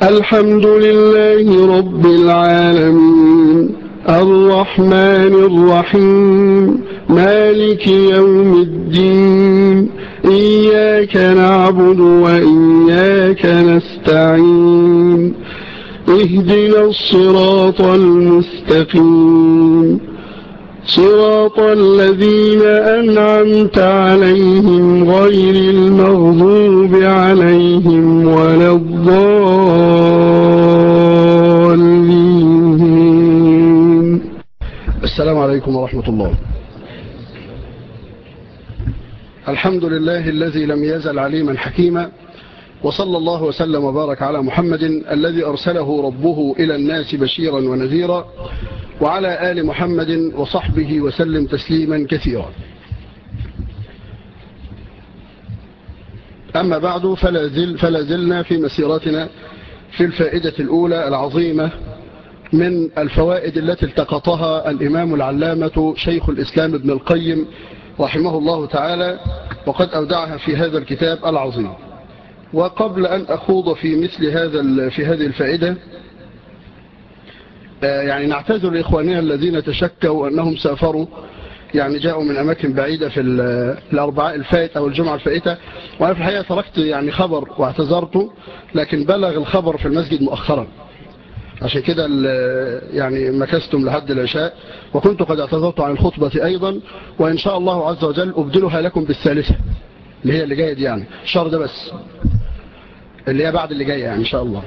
الحمد لله رب العالمين الرحمن الرحيم مالك يوم الدين إياك نعبد وإياك نستعين اهدنا الصراط المستقيم صراط الذين أنعمت عليهم غير المغضوب عليهم ولا الضالين السلام عليكم ورحمة الله الحمد لله الذي لم يزل عليما حكيما وصلى الله وسلم وبارك على محمد الذي أرسله ربه إلى الناس بشيرا ونذيرا وعلى آل محمد وصحبه وسلم تسليما كثيرا أما بعد فلا, زل فلا زلنا في مسيرتنا في الفائدة الأولى العظيمة من الفوائد التي التقطها الإمام العلامة شيخ الإسلام ابن القيم رحمه الله تعالى وقد أودعها في هذا الكتاب العظيم وقبل أن أخوض في مثل هذا في هذه الفائدة يعني نعتذر لإخواننا الذين تشكوا أنهم سافروا يعني جاءوا من أماكن بعيدة في الأربعاء الفائت أو الجمعة الفائتة وأنا في الحقيقة تركت يعني خبر واعتذرت لكن بلغ الخبر في المسجد مؤخرا عشان كده يعني مكستم لحد العشاء وكنت قد اعتذرت عن الخطبة أيضا وإن شاء الله عز وجل أبدلها لكم بالثالثة اللي هي اللي جاية دي يعني الشهر ده بس اللي هي بعد اللي جاية يعني إن شاء الله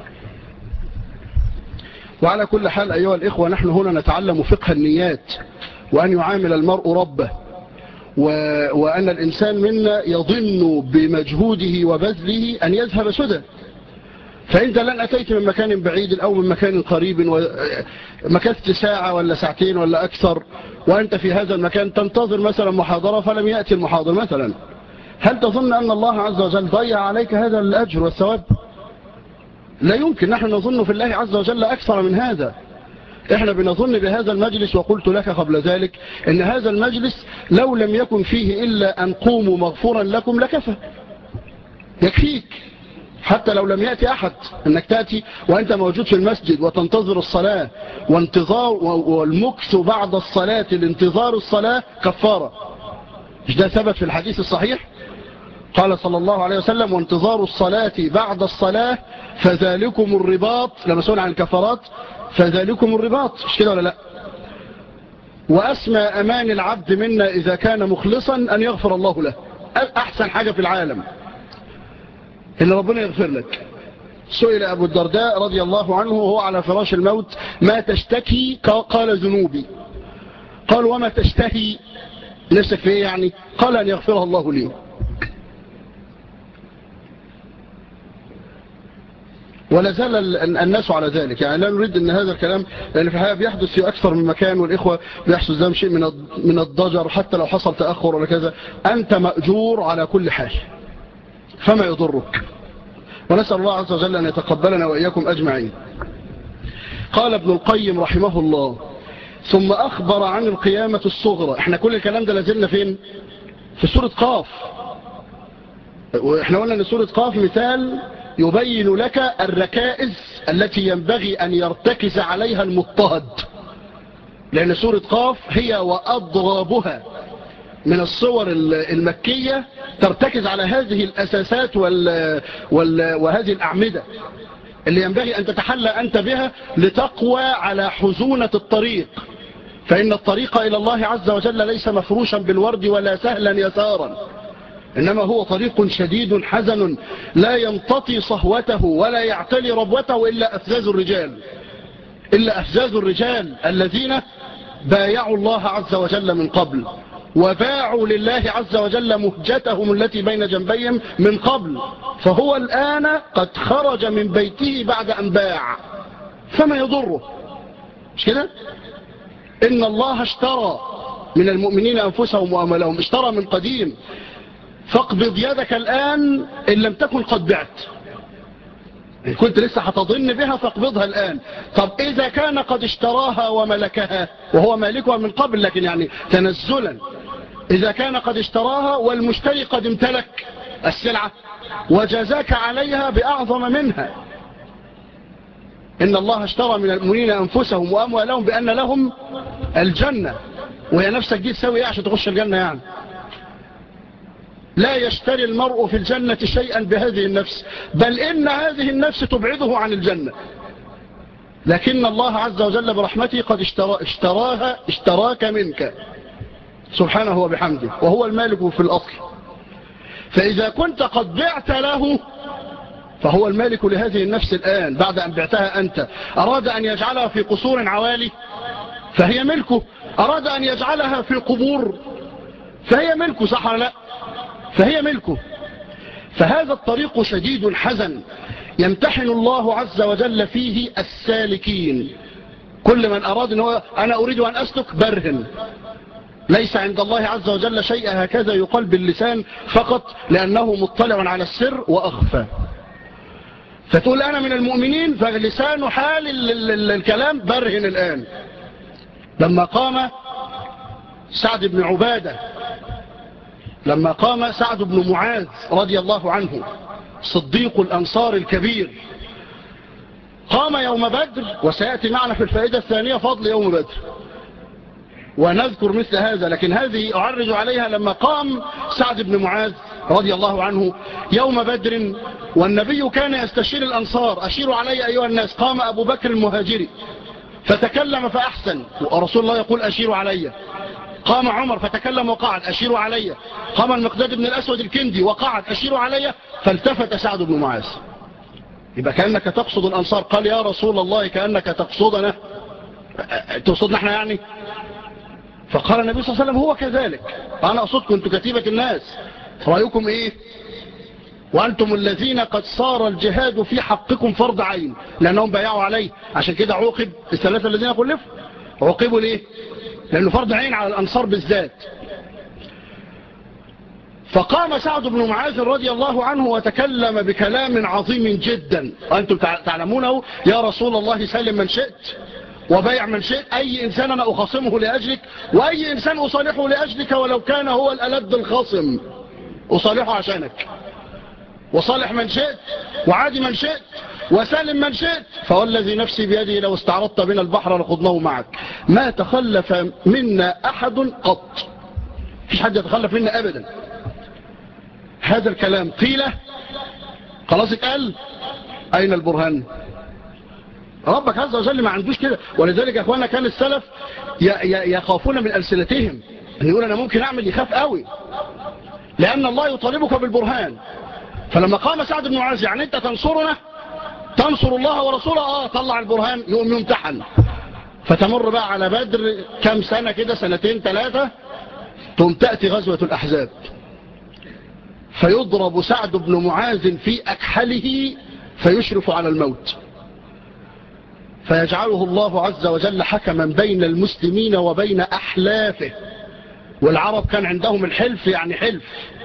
وعلى كل حال أيها الإخوة نحن هنا نتعلم فقه النيات وأن يعامل المرء ربه و... وأن الإنسان منا يظن بمجهوده وبذله أن يذهب سدى فإنت لن أتيت من مكان بعيد أو من مكان قريب ومكثت ساعة ولا ساعتين ولا أكثر وأنت في هذا المكان تنتظر مثلا محاضرة فلم يأتي المحاضر مثلا هل تظن أن الله عز وجل ضيع عليك هذا الأجر والثواب لا يمكن نحن نظن في الله عز وجل أكثر من هذا احنا بنظن بهذا المجلس وقلت لك قبل ذلك ان هذا المجلس لو لم يكن فيه إلا أن قوموا مغفورا لكم لكفى يكفيك حتى لو لم يأتي أحد أنك تأتي وأنت موجود في المسجد وتنتظر الصلاة وانتظار والمكث بعد الصلاة لانتظار الصلاة كفارة مش ده ثبت في الحديث الصحيح قال صلى الله عليه وسلم وانتظار الصلاة بعد الصلاة فذلكم الرباط لما سئل عن الكفارات فذلكم الرباط مش كده ولا لا وأسمى أمان العبد منا إذا كان مخلصا أن يغفر الله له أحسن حاجة في العالم إن ربنا يغفر لك سئل أبو الدرداء رضي الله عنه وهو على فراش الموت ما تشتكي قال ذنوبي قال وما تشتهي نفسك في ايه يعني قال أن يغفرها الله لي ولا زال الناس على ذلك يعني لا نريد ان هذا الكلام لان في الحقيقه بيحدث في اكثر من مكان والاخوه بيحدث ده شيء من من الضجر حتى لو حصل تاخر ولا كذا انت ماجور على كل حال فما يضرك ونسال الله عز وجل ان يتقبلنا واياكم اجمعين قال ابن القيم رحمه الله ثم اخبر عن القيامه الصغرى احنا كل الكلام ده لازلنا فين في سوره قاف واحنا قلنا ان سوره قاف مثال يبين لك الركائز التي ينبغي أن يرتكز عليها المضطهد لأن سورة قاف هي وأضرابها من الصور المكية ترتكز على هذه الأساسات وال وال وهذه الأعمدة اللي ينبغي أن تتحلى أنت بها لتقوى على حزونة الطريق فإن الطريق إلى الله عز وجل ليس مفروشا بالورد ولا سهلا يسارا إنما هو طريق شديد حزن لا يمتطي صهوته ولا يعتلي ربوته إلا أفزاز الرجال إلا أفزاز الرجال الذين بايعوا الله عز وجل من قبل وباعوا لله عز وجل مهجتهم التي بين جنبيهم من قبل فهو الآن قد خرج من بيته بعد أن باع فما يضره مش كده إن الله اشترى من المؤمنين أنفسهم وأملهم اشترى من قديم فاقبض يدك الآن إن لم تكن قد بعت إن كنت لسه هتظن بها فاقبضها الآن طب إذا كان قد اشتراها وملكها وهو مالكها من قبل لكن يعني تنزلا إذا كان قد اشتراها والمشتري قد امتلك السلعة وجزاك عليها بأعظم منها إن الله اشترى من المؤمنين أنفسهم وأموالهم بأن لهم الجنة وهي نفسك دي تسوي ايه عشان تخش الجنة يعني لا يشتري المرء في الجنة شيئا بهذه النفس بل إن هذه النفس تبعده عن الجنة لكن الله عز وجل برحمته قد اشترى اشتراها اشتراك منك سبحانه وبحمده وهو المالك في الأصل فإذا كنت قد بعت له فهو المالك لهذه النفس الآن بعد أن بعتها أنت أراد أن يجعلها في قصور عوالي فهي ملكه أراد أن يجعلها في قبور فهي ملكه صح ولا لا فهي ملكه فهذا الطريق شديد حزن يمتحن الله عز وجل فيه السالكين كل من أراد أن هو أنا أريد أن أسلك برهن ليس عند الله عز وجل شيء هكذا يقال باللسان فقط لأنه مطلع على السر وأخفى فتقول أنا من المؤمنين فلسان حال الكلام برهن الآن لما قام سعد بن عبادة لما قام سعد بن معاذ رضي الله عنه صديق الأنصار الكبير قام يوم بدر وسيأتي معنا في الفائدة الثانية فضل يوم بدر ونذكر مثل هذا لكن هذه أعرج عليها لما قام سعد بن معاذ رضي الله عنه يوم بدر والنبي كان يستشير الأنصار أشيروا علي أيها الناس قام أبو بكر المهاجري فتكلم فأحسن ورسول الله يقول أشيروا علي قام عمر فتكلم وقعد أشيروا علي قام المقداد بن الأسود الكندي وقعد أشيروا علي فالتفت سعد بن معاذ يبقى كأنك تقصد الأنصار قال يا رسول الله كأنك تقصدنا تقصدنا احنا يعني فقال النبي صلى الله عليه وسلم هو كذلك أنا أقصدكم أنتم كتيبة الناس رأيكم إيه وأنتم الذين قد صار الجهاد في حقكم فرض عين لأنهم بايعوا عليه عشان كده عوقب الثلاثة الذين خلفوا عوقبوا ليه لأنه فرض عين على الأنصار بالذات فقام سعد بن معاذ رضي الله عنه وتكلم بكلام عظيم جدا أنتم تعلمونه يا رسول الله سلم من شئت وبيع من شئت أي إنسان أنا أخاصمه لأجلك وأي إنسان أصالحه لأجلك ولو كان هو الألد الخاصم أصالحه عشانك وصالح من شئت وعادي من شئت وسالم من شئت فوالذي نفسي بيده لو استعرضت بنا البحر لخضناه معك ما تخلف منا أحد قط فيش حد يتخلف منا أبدا هذا الكلام قيل خلاص اتقال أين البرهان ربك عز وجل ما عندوش كده ولذلك يا أخوانا كان السلف يخافون من ألسنتهم أن يقول أنا ممكن أعمل يخاف قوي لأن الله يطالبك بالبرهان فلما قام سعد بن معاذ يعني أنت تنصرنا تنصر الله ورسوله آه طلع البرهان يقوم يمتحن فتمر بقى على بدر كم سنة كده سنتين ثلاثة ثم تأتي غزوة الأحزاب فيضرب سعد بن معاذ في أكحله فيشرف على الموت فيجعله الله عز وجل حكما بين المسلمين وبين أحلافه والعرب كان عندهم الحلف يعني حلف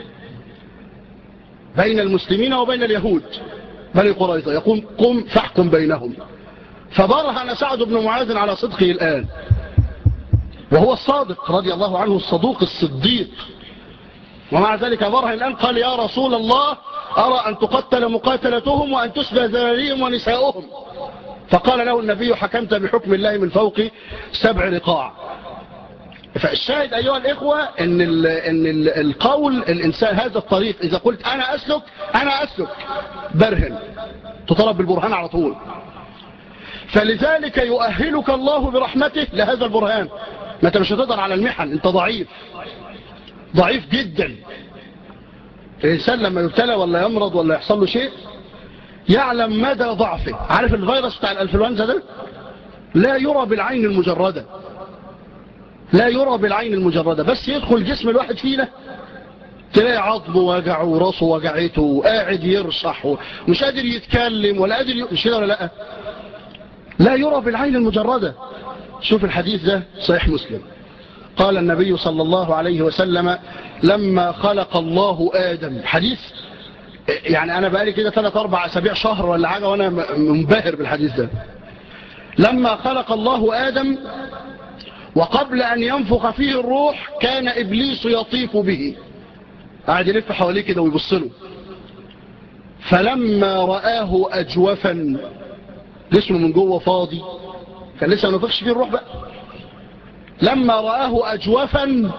بين المسلمين وبين اليهود بني قريظة يقوم قم فاحكم بينهم فبرهن سعد بن معاذ على صدقه الآن وهو الصادق رضي الله عنه الصدوق الصديق ومع ذلك برهن الآن قال يا رسول الله أرى أن تقتل مقاتلتهم وأن تسبى ذراريهم ونساؤهم فقال له النبي حكمت بحكم الله من فوق سبع رقاع فالشاهد أيها الإخوة إن, ال إن ال القول الإنسان هذا الطريق إذا قلت أنا أسلك أنا أسلك برهن تطلب بالبرهان على طول فلذلك يؤهلك الله برحمته لهذا البرهان ما أنت مش هتقدر على المحن أنت ضعيف ضعيف جدا الإنسان لما يبتلى ولا يمرض ولا يحصل له شيء يعلم مدى ضعفه عارف الفيروس بتاع الأنفلونزا ده لا يرى بالعين المجردة لا يرى بالعين المجردة بس يدخل جسم الواحد فينا تلاقي عظمه وجعه وراسه وجعته وقاعد يرصح ومش قادر يتكلم ولا قادر مش كده ولا لا لا يرى بالعين المجردة شوف الحديث ده صحيح مسلم قال النبي صلى الله عليه وسلم لما خلق الله آدم حديث يعني أنا بقالي كده ثلاث أربع أسابيع شهر ولا حاجة وأنا منبهر بالحديث ده لما خلق الله آدم وقبل أن ينفخ فيه الروح كان إبليس يطيف به قاعد يلف حواليه كده ويبص له فلما رآه أجوفا جسمه من جوه فاضي كان لسه ما نفخش فيه الروح بقى لما رآه أجوفا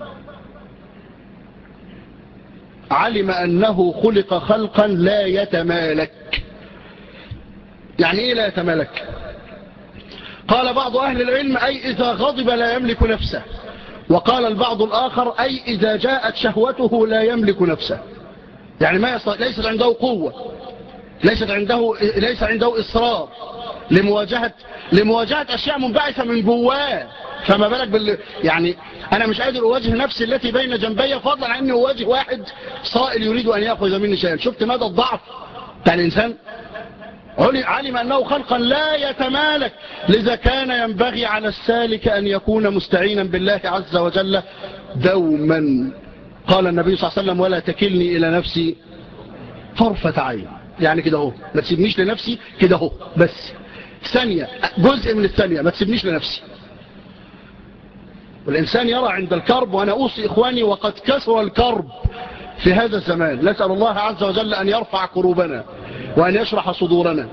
علم أنه خلق خلقا لا يتمالك يعني إيه لا يتمالك قال بعض أهل العلم أي إذا غضب لا يملك نفسه وقال البعض الآخر أي إذا جاءت شهوته لا يملك نفسه يعني ما يصل... ليست عنده قوة ليست عنده ليس عنده إصرار لمواجهة لمواجهة أشياء منبعثة من جواه فما بالك بال يعني أنا مش قادر أواجه نفسي التي بين جنبي فضلا عن أني أواجه واحد صائل يريد أن يأخذ مني شيئا شفت مدى الضعف بتاع الإنسان علم أنه خلقا لا يتمالك لذا كان ينبغي على السالك أن يكون مستعينا بالله عز وجل دوما قال النبي صلى الله عليه وسلم ولا تكلني إلى نفسي طرفة عين يعني كده هو ما تسيبنيش لنفسي كده هو بس ثانية جزء من الثانية ما تسيبنيش لنفسي والإنسان يرى عند الكرب وأنا أوصي إخواني وقد كسر الكرب في هذا الزمان نسأل الله عز وجل أن يرفع كروبنا وأن يشرح صدورنا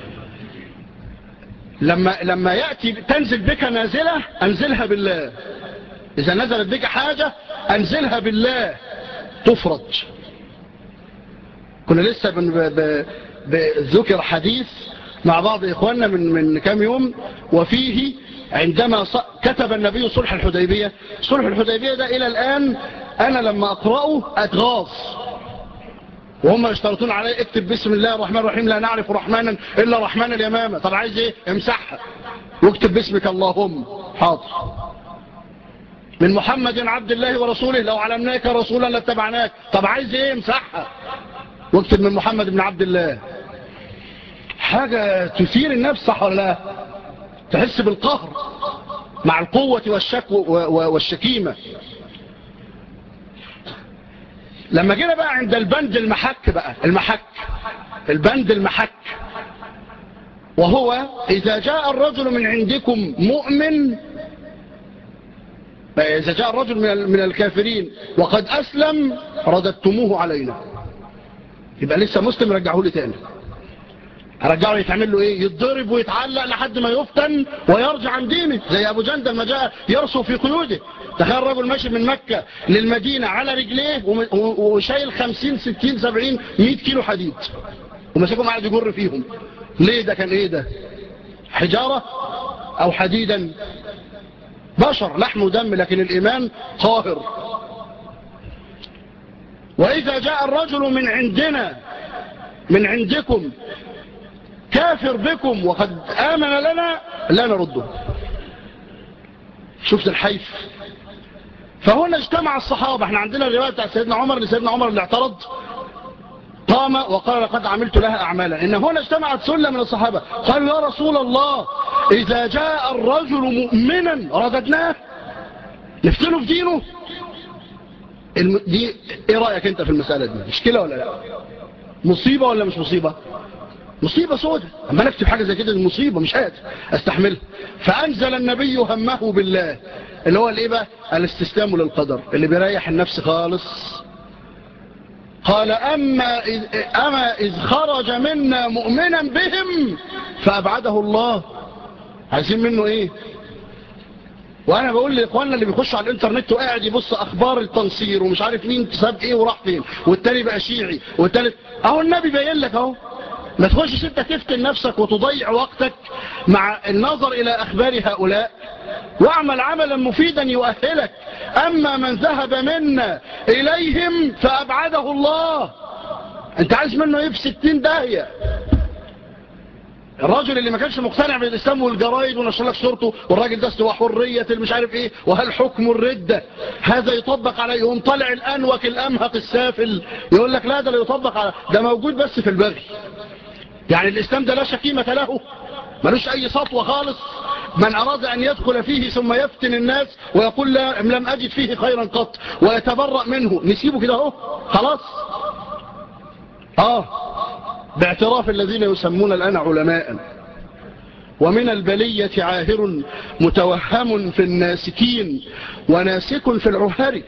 لما, لما يأتي تنزل بك نازلة أنزلها بالله إذا نزلت بك حاجة أنزلها بالله تفرج كنا لسه بذكر حديث مع بعض إخواننا من, من كام يوم وفيه عندما كتب النبي صلح الحديبية صلح الحديبية ده إلى الآن أنا لما أقرأه أتغاظ وهم يشترطون عليه اكتب بسم الله الرحمن الرحيم لا نعرف رحمانا إلا رحمن اليمامة طب عايز ايه امسحها واكتب باسمك اللهم حاضر من محمد عبد الله ورسوله لو علمناك رسولا لاتبعناك طب عايز ايه امسحها واكتب من محمد بن عبد الله حاجة تثير النفس صح ولا لا تحس بالقهر مع القوة والشك والشكيمة لما جينا بقى عند البند المحك بقى المحك البند المحك وهو إذا جاء الرجل من عندكم مؤمن إذا جاء الرجل من الكافرين وقد أسلم رددتموه علينا يبقى لسه مسلم رجعه لي تاني رجعه يتعمل له ايه يتضرب ويتعلق لحد ما يفتن ويرجع عن دينه زي ابو جندل ما جاء يرسو في قيوده تخيل رجل ماشي من مكة للمدينة على رجليه وشايل خمسين ستين سبعين مئة كيلو حديد ومسكهم قاعد يجر فيهم ليه ده كان ايه ده حجارة او حديدا بشر لحم ودم لكن الايمان قاهر واذا جاء الرجل من عندنا من عندكم كافر بكم وقد آمن لنا لا نرده شفت الحيف فهنا اجتمع الصحابة احنا عندنا الرواية بتاع سيدنا عمر لسيدنا عمر اللي اعترض قام وقال لقد عملت لها أعمالا إن هنا اجتمعت سلة من الصحابة قالوا يا رسول الله إذا جاء الرجل مؤمنا رددناه نفتنه في دينه دي ايه رأيك انت في المسألة دي مشكلة ولا لا مصيبة ولا مش مصيبة مصيبة سودة اما نكتب حاجة زي كده المصيبة مش قادر استحملها فانزل النبي همه بالله اللي هو الايه بقى الاستسلام للقدر اللي بيريح النفس خالص قال أما إذ, أما إذ خرج منا مؤمنا بهم فأبعده الله عايزين منه إيه وأنا بقول لإخواننا اللي بيخشوا على الإنترنت وقاعد يبص أخبار التنصير ومش عارف مين ساب إيه وراح فين والتاني بقى شيعي والتالت أهو النبي باين لك أهو ما تخشش انت تفتن نفسك وتضيع وقتك مع النظر الى اخبار هؤلاء واعمل عملا مفيدا يؤهلك اما من ذهب منا اليهم فابعده الله انت عايز منه ايه في ستين داهية الراجل اللي ما كانش مقتنع بالاسلام والجرايد ونشر لك صورته والراجل ده استوى حرية مش عارف ايه وهل حكم الردة هذا يطبق عليه يقوم طالع الانوك الامهق السافل يقول لك لا ده لا يطبق على ده موجود بس في البغي يعني الإسلام ده لا شكيمة له ملوش أي سطوة خالص من أراد أن يدخل فيه ثم يفتن الناس ويقول لا لم أجد فيه خيرا قط ويتبرأ منه نسيبه كده اهو خلاص آه باعتراف الذين يسمون الآن علماء ومن البلية عاهر متوهم في الناسكين وناسك في العهر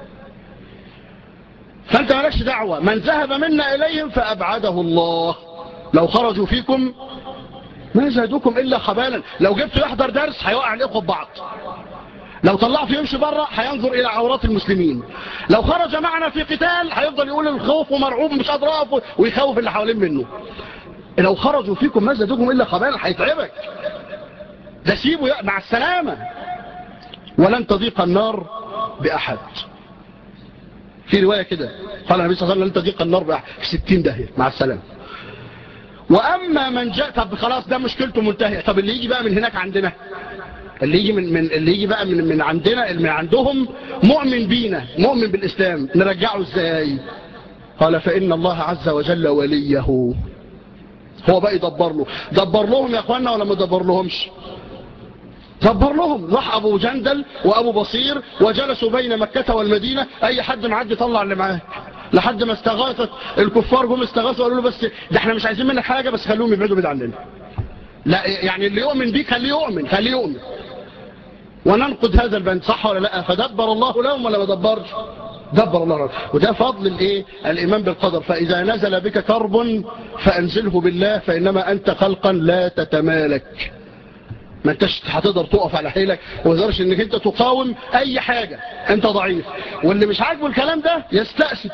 فأنت مالكش دعوة من ذهب منا إليهم فأبعده الله لو خرجوا فيكم ما زادوكم إلا خبالا لو جبت يحضر درس هيوقع الإخوة ببعض لو طلعته يمشي بره هينظر إلى عورات المسلمين لو خرج معنا في قتال هيفضل يقول الخوف ومرعوب مش قادر اقف ويخوف اللي حوالين منه لو خرجوا فيكم ما زادوكم إلا خبالا هيتعبك ده سيبه مع السلامة ولن تضيق النار بأحد في رواية كده قال النبي صلى الله عليه وسلم لن تضيق النار بأحد في ستين داهية مع السلامة وأما من جاء طب خلاص ده مشكلته منتهية طب اللي يجي بقى من هناك عندنا اللي يجي من, من اللي يجي بقى من من عندنا من عندهم مؤمن بينا مؤمن بالإسلام نرجعه ازاي قال فإن الله عز وجل وليه هو بقى يدبر له دبر لهم يا اخوانا ولا ما دبر لهمش دبر لهم راح ابو جندل وابو بصير وجلسوا بين مكة والمدينة اي حد معدي طلع اللي معاه لحد ما استغاثت الكفار جم استغاثوا قالوا له بس ده احنا مش عايزين منك حاجة بس خلوهم يبعدوا بعيد عننا لا يعني اللي يؤمن بيك خليه يؤمن خليه يؤمن وننقد هذا البند صح ولا لا فدبر الله لهم ولا ما دبرش دبر الله لهم وده فضل الايه الايمان بالقدر فاذا نزل بك كرب فانزله بالله فانما انت خلقا لا تتمالك ما انتش هتقدر تقف على حيلك وذرش انك انت تقاوم اي حاجة انت ضعيف واللي مش عاجبه الكلام ده يستأسد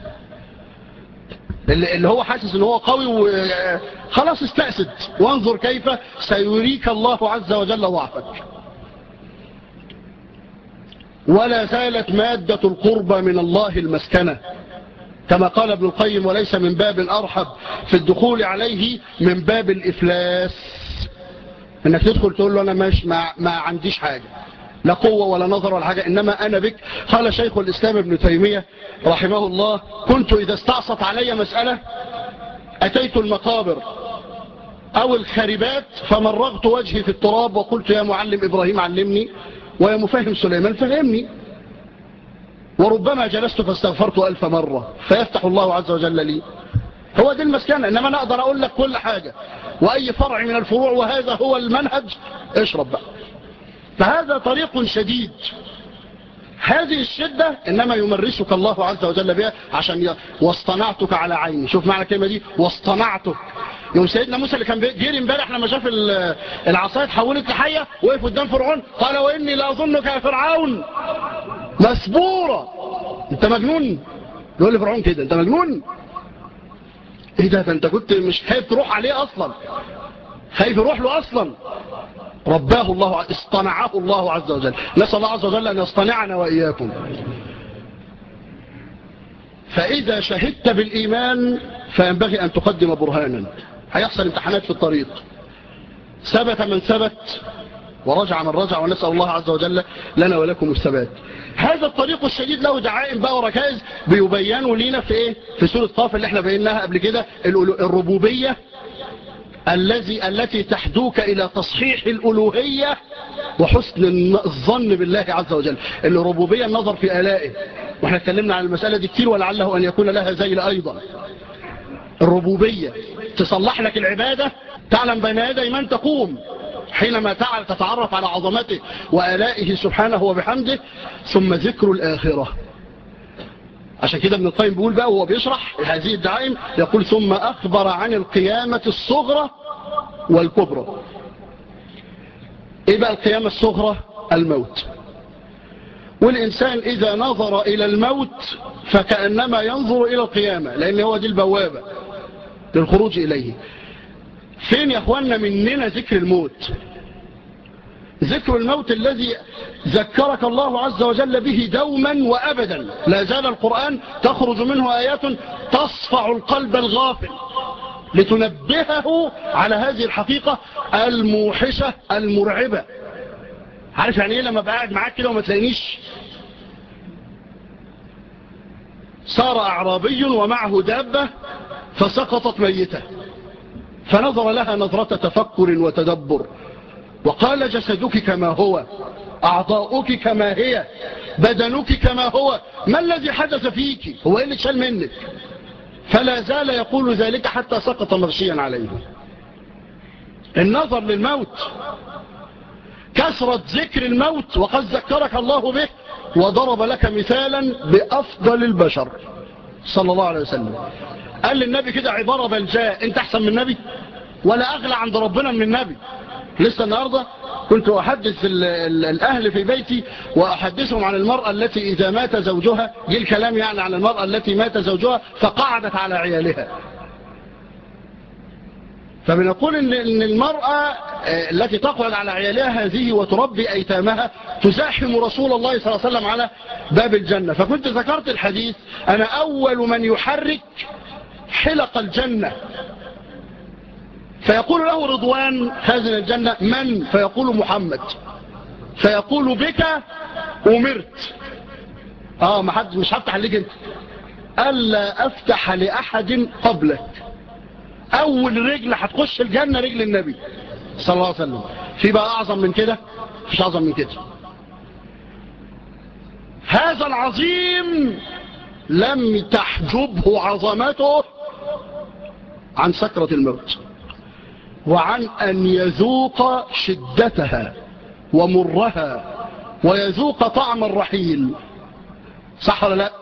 اللي هو حاسس ان هو قوي وخلاص استأسد وانظر كيف سيريك الله عز وجل ضعفك ولا زالت مادة القربة من الله المسكنة كما قال ابن القيم وليس من باب أرحب في الدخول عليه من باب الإفلاس انك تدخل تقول له انا مش ما, ما عنديش حاجة لا قوة ولا نظر ولا حاجة انما انا بك قال شيخ الاسلام ابن تيمية رحمه الله كنت اذا استعصت علي مسألة اتيت المقابر او الخربات فمرغت وجهي في التراب وقلت يا معلم ابراهيم علمني ويا مفهم سليمان فهمني وربما جلست فاستغفرت ألف مرة فيفتح الله عز وجل لي هو دي المسكنة إنما أنا أقدر أقول لك كل حاجة وأي فرع من الفروع وهذا هو المنهج اشرب بقى فهذا طريق شديد هذه الشدة إنما يمرسك الله عز وجل بها عشان ي... واصطنعتك على عيني شوف معنى الكلمة دي واصطنعتك يوم سيدنا موسى اللي كان جيري امبارح لما شاف العصاية اتحولت لحية وقف قدام فرعون قال وإني لأظنك يا فرعون مسبورة انت مجنون يقول لي فرعون كده انت مجنون ايه ده انت كنت مش خايف تروح عليه اصلا خايف يروح له اصلا رباه الله اصطنعه الله عز وجل نسأل الله عز وجل ان يصطنعنا واياكم فاذا شهدت بالايمان فينبغي ان تقدم برهانا هيحصل امتحانات في الطريق ثبت من ثبت ورجع من رجع ونسأل الله عز وجل لنا ولكم الثبات هذا الطريق الشديد له دعائم بقى وركائز بيبينوا لينا في ايه في سورة قاف اللي احنا بيناها قبل كده الربوبية الذي التي تحدوك الى تصحيح الالوهية وحسن الظن بالله عز وجل الربوبية النظر في آلائه واحنا اتكلمنا عن المسألة دي كتير ولعله ان يكون لها زيل ايضا الربوبية تصلح لك العبادة تعلم بين يدي من تقوم حينما تعال تتعرف على عظمته وآلائه سبحانه وبحمده ثم ذكر الآخرة عشان كده ابن القيم بيقول بقى وهو بيشرح هذه الدعائم يقول ثم أخبر عن القيامة الصغرى والكبرى ايه بقى القيامة الصغرى الموت والإنسان إذا نظر إلى الموت فكأنما ينظر إلى القيامة لأن هو دي البوابة للخروج إليه فين يا أخوانا مننا ذكر الموت ذكر الموت الذي ذكرك الله عز وجل به دوما وأبدا لا زال القرآن تخرج منه آيات تصفع القلب الغافل لتنبهه على هذه الحقيقة الموحشة المرعبة عارف يعني ايه لما بقعد معاك كده وما تلاقينيش صار أعرابي ومعه دابة فسقطت ميتة فنظر لها نظرة تفكر وتدبر وقال جسدك كما هو أعضاؤك كما هي بدنك كما هو ما الذي حدث فيك هو إيه اللي شال منك فلا زال يقول ذلك حتى سقط مغشيا عليه النظر للموت كثرة ذكر الموت وقد ذكرك الله به وضرب لك مثالا بأفضل البشر صلى الله عليه وسلم قال للنبي كده عبارة بلجاء انت احسن من النبي ولا أغلى عند ربنا من النبي لسه النهاردة كنت أحدث ال ال الأهل في بيتي وأحدثهم عن المرأة التي إذا مات زوجها جه الكلام يعني عن المرأة التي مات زوجها فقعدت على عيالها فبنقول إن, إن المرأة التي تقعد على عيالها هذه وتربي أيتامها تزاحم رسول الله صلى الله عليه وسلم على باب الجنة فكنت ذكرت الحديث أنا أول من يحرك حلق الجنة فيقول له رضوان خازن الجنة من فيقول محمد فيقول بك أمرت اه ما حد مش هفتح ليك انت ألا أفتح لأحد قبلك أول رجل هتخش الجنة رجل النبي صلى الله عليه وسلم في بقى أعظم من كده مش أعظم من كده هذا العظيم لم تحجبه عظمته عن سكرة الموت وعن أن يذوق شدتها ومرها ويذوق طعم الرحيل صح ولا لا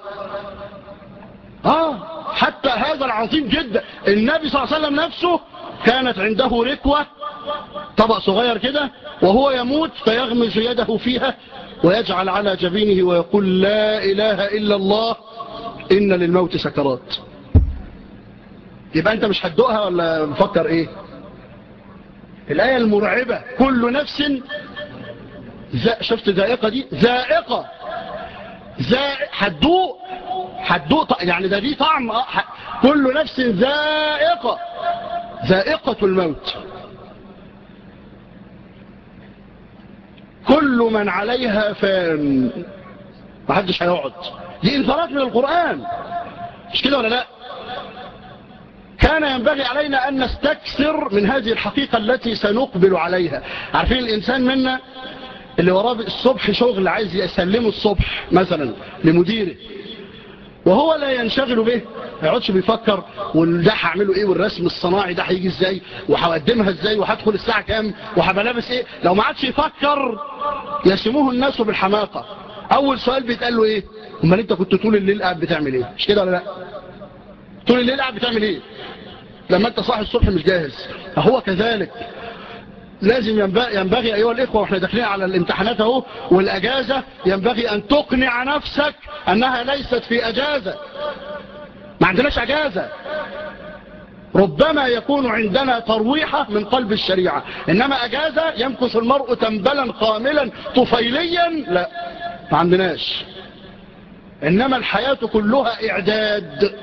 آه حتى هذا العظيم جدا النبي صلى الله عليه وسلم نفسه كانت عنده ركوة طبق صغير كده وهو يموت فيغمز يده فيها ويجعل على جبينه ويقول لا إله إلا الله إن للموت سكرات يبقى أنت مش هتدوقها ولا مفكر إيه الآية المرعبة كل نفس شفت ذائقة دي ذائقة ذائق هتدوق هتدوق يعني ده دي طعم كل نفس ذائقة ذائقة الموت كل من عليها فان ما حدش هيقعد دي انذارات من القرآن مش كده ولا لا كان ينبغي علينا أن نستكثر من هذه الحقيقة التي سنقبل عليها عارفين الإنسان منا اللي وراه الصبح شغل عايز يسلمه الصبح مثلا لمديره وهو لا ينشغل به ما يقعدش بيفكر وده هعمله ايه والرسم الصناعي ده هيجي ازاي وهقدمها ازاي وهدخل الساعه كام وهبقى لابس ايه لو ما عادش يفكر يسموه الناس بالحماقه اول سؤال بيتقال له ايه امال انت كنت طول الليل قاعد بتعمل ايه مش كده ولا لا طول الليل قاعد بتعمل ايه لما انت صاحي الصبح مش جاهز هو كذلك لازم ينبغي, ينبغي أيها الإخوة وإحنا داخلين على الامتحانات اهو والأجازة ينبغي أن تقنع نفسك أنها ليست في أجازة ما عندناش أجازة ربما يكون عندنا ترويحة من قلب الشريعة إنما أجازة يمكث المرء تنبلا قاملا طفيليا لا ما عندناش إنما الحياة كلها إعداد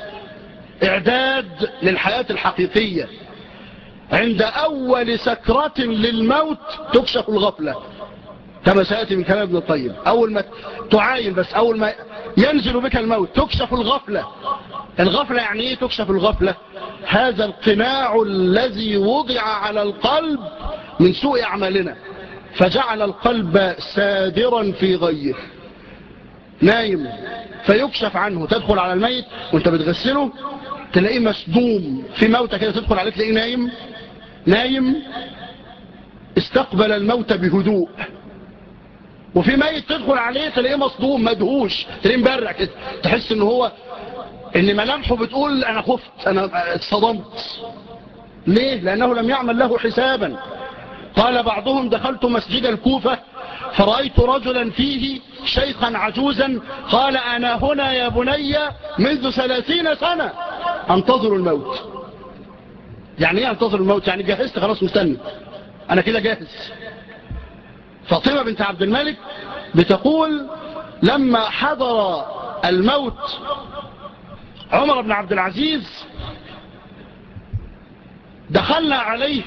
إعداد للحياة الحقيقية عند أول سكرة للموت تكشف الغفلة كما سيأتي من كلام ابن الطيب أول ما تعاين بس أول ما ينزل بك الموت تكشف الغفلة الغفلة يعني ايه تكشف الغفلة هذا القناع الذي وضع على القلب من سوء أعمالنا فجعل القلب سادرا في غيه نايم فيكشف عنه تدخل على الميت وانت بتغسله تلاقيه مصدوم في موتة كده تدخل عليه تلاقيه نايم نايم استقبل الموت بهدوء وفي ميت تدخل عليه تلاقيه مصدوم مدهوش تلاقيه مبرع كده تحس ان هو ان ملامحه بتقول انا خفت انا اتصدمت ليه لانه لم يعمل له حسابا قال بعضهم دخلت مسجد الكوفة فرأيت رجلا فيه شيخا عجوزا قال انا هنا يا بني منذ ثلاثين سنة انتظر الموت يعني ايه انتظر الموت يعني جهزت خلاص مستني انا كده جاهز فاطمة بنت عبد الملك بتقول لما حضر الموت عمر بن عبد العزيز دخلنا عليه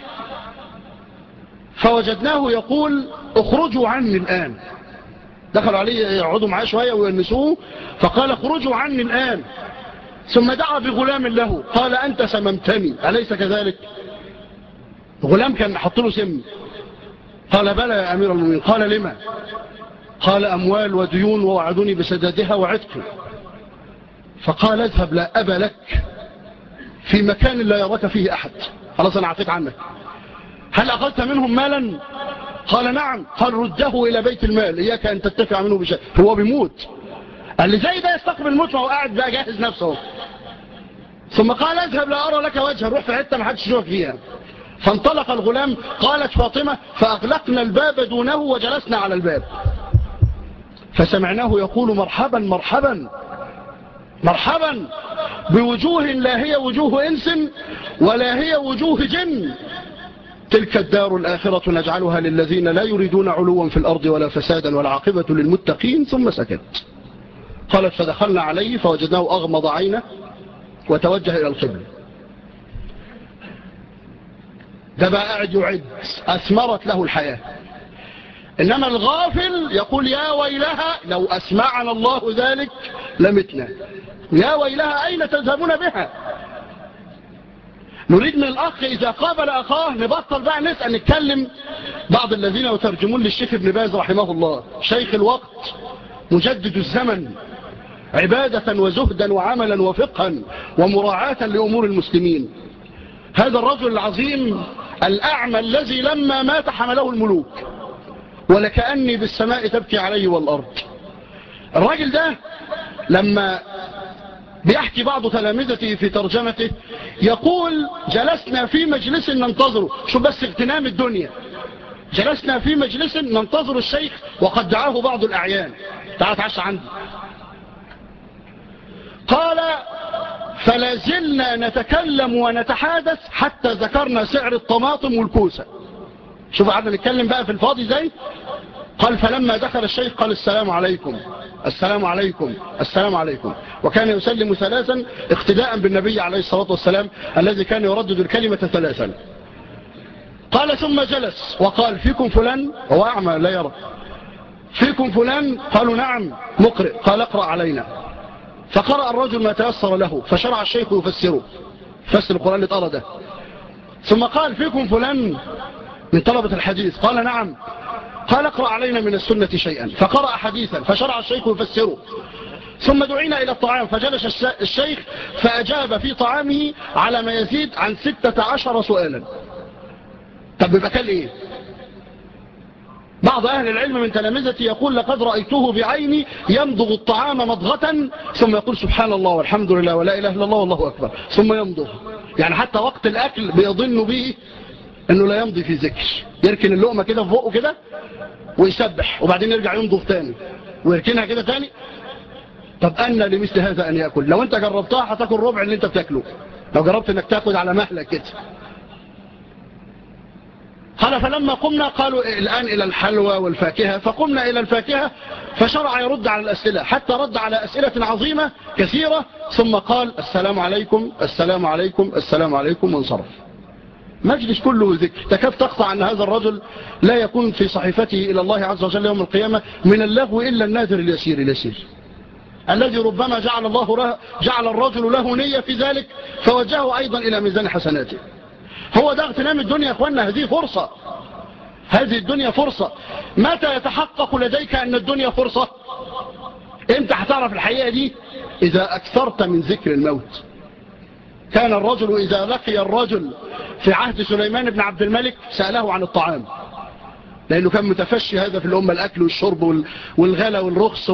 فوجدناه يقول اخرجوا عني الآن دخلوا عليه يقعدوا معاه شوية ويلمسوه فقال اخرجوا عني الآن ثم دعا بغلام له قال أنت سممتني أليس كذلك غلام كان حط له سم قال بلى يا أمير المؤمنين قال لما قال أموال وديون ووعدوني بسدادها وعتق فقال اذهب لا أبا لك في مكان لا يراك فيه أحد خلاص أنا عفيت عنك هل أخذت منهم مالا قال نعم قال رده إلى بيت المال إياك أن تتفع منه بشيء هو بيموت قال لي زي ده يستقبل الموت وهو قاعد بقى جاهز نفسه ثم قال اذهب لا أرى لك وجها روح في حتة ما حدش يشوفك فيها فانطلق الغلام قالت فاطمة فأغلقنا الباب دونه وجلسنا على الباب فسمعناه يقول مرحبا مرحبا مرحبا بوجوه لا هي وجوه إنس ولا هي وجوه جن تلك الدار الآخرة نجعلها للذين لا يريدون علوا في الأرض ولا فسادا والعاقبة للمتقين ثم سكت قالت فدخلنا عليه فوجدناه أغمض عينه وتوجه إلى القبل ده بقى قاعد يعد أثمرت له الحياة إنما الغافل يقول يا ويلها لو أسمعنا الله ذلك لمتنا يا ويلها أين تذهبون بها نريد من الأخ إذا قابل أخاه نبطل بقى نسأل نتكلم بعض الذين يترجمون للشيخ ابن باز رحمه الله شيخ الوقت مجدد الزمن عبادة وزهدا وعملا وفقها ومراعاة لأمور المسلمين هذا الرجل العظيم الأعمى الذي لما مات حمله الملوك ولكأني بالسماء تبكي عليه والأرض الراجل ده لما بيحكي بعض تلامذته في ترجمته يقول جلسنا في مجلس ننتظره شو بس اغتنام الدنيا جلسنا في مجلس ننتظر الشيخ وقد دعاه بعض الأعيان تعال تعش عندي قال فلازلنا نتكلم ونتحادث حتى ذكرنا سعر الطماطم والكوسة شوف قعدنا نتكلم بقى في الفاضي زي قال فلما دخل الشيخ قال السلام عليكم السلام عليكم السلام عليكم وكان يسلم ثلاثا اقتداء بالنبي عليه الصلاة والسلام الذي كان يردد الكلمة ثلاثا قال ثم جلس وقال فيكم فلان هو أعمى لا يرى فيكم فلان قالوا نعم مقرئ قال اقرأ علينا فقرأ الرجل ما تيسر له فشرع الشيخ يفسره فسر القرآن اللي طرده ثم قال فيكم فلان من طلبة الحديث قال نعم قال اقرأ علينا من السنة شيئا فقرأ حديثا فشرع الشيخ يفسره ثم دعينا إلى الطعام فجلس الشيخ فأجاب في طعامه على ما يزيد عن ستة عشر سؤالا طب بيبقى كان إيه بعض أهل العلم من تلامذتي يقول لقد رأيته بعيني يمضغ الطعام مضغة ثم يقول سبحان الله والحمد لله ولا إله إلا الله والله أكبر ثم يمضغ يعني حتى وقت الأكل بيظن به أنه لا يمضي في ذكر يركن اللقمة كده في بقه كده ويسبح وبعدين يرجع يمضغ تاني ويركنها كده تاني طب أن لمثل هذا أن يأكل لو أنت جربتها هتاكل ربع اللي أنت بتاكله لو جربت أنك تاكل على مهلك كده قال فلما قمنا قالوا الآن إلى الحلوى والفاكهة فقمنا إلى الفاكهة فشرع يرد على الأسئلة حتى رد على أسئلة عظيمة كثيرة ثم قال السلام عليكم السلام عليكم السلام عليكم وانصرف مجلس كله ذكر تكاد تقطع أن هذا الرجل لا يكون في صحيفته إلى الله عز وجل يوم القيامة من اللغو إلا النادر اليسير اليسير الذي ربما جعل الله جعل الرجل له نية في ذلك فوجهه أيضا إلى ميزان حسناته هو ده اغتنام الدنيا يا اخوانا هذه فرصة هذه الدنيا فرصة متى يتحقق لديك أن الدنيا فرصة انت هتعرف الحقيقة دي إذا أكثرت من ذكر الموت كان الرجل إذا لقي الرجل في عهد سليمان بن عبد الملك سأله عن الطعام لأنه كان متفشي هذا في الأمة الأكل والشرب والغلا والرخص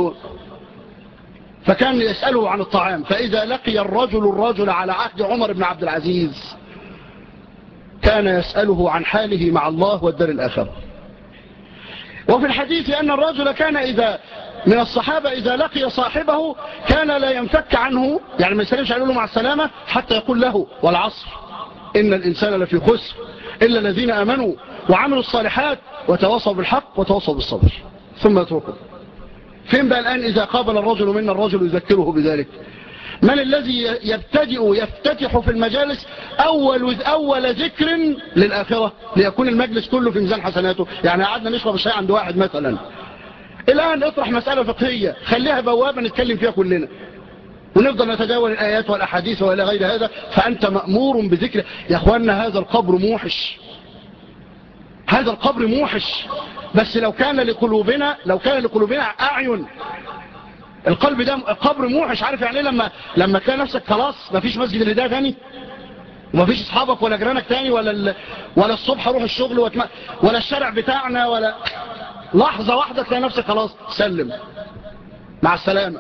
فكان يسأله عن الطعام فإذا لقي الرجل الرجل على عهد عمر بن عبد العزيز كان يسأله عن حاله مع الله والدار الآخرة وفي الحديث أن الرجل كان إذا من الصحابة إذا لقي صاحبه كان لا ينفك عنه يعني ما يسلمش عليه له مع السلامة حتى يقول له والعصر إن الإنسان لفي خسر إلا الذين أمنوا وعملوا الصالحات وتواصوا بالحق وتواصوا بالصبر ثم يتركوا فين بقى الآن إذا قابل الرجل منا الرجل يذكره بذلك من الذي يبتدئ يفتتح في المجالس أول, أول ذكر للآخرة ليكون المجلس كله في ميزان حسناته يعني قعدنا نشرب الشاي عند واحد مثلا الآن اطرح مسألة فقهية خليها بوابة نتكلم فيها كلنا ونفضل نتداول الآيات والأحاديث وإلى غير هذا فأنت مأمور بذكر يا أخوانا هذا القبر موحش هذا القبر موحش بس لو كان لقلوبنا لو كان لقلوبنا أعين القلب ده قبر موحش عارف يعني لما لما تلاقي نفسك خلاص مفيش مسجد الهدايه تاني ومفيش اصحابك ولا جيرانك تاني ولا ال... ولا الصبح اروح الشغل واتم... ولا الشارع بتاعنا ولا لحظه واحده تلاقي نفسك خلاص سلم مع السلامه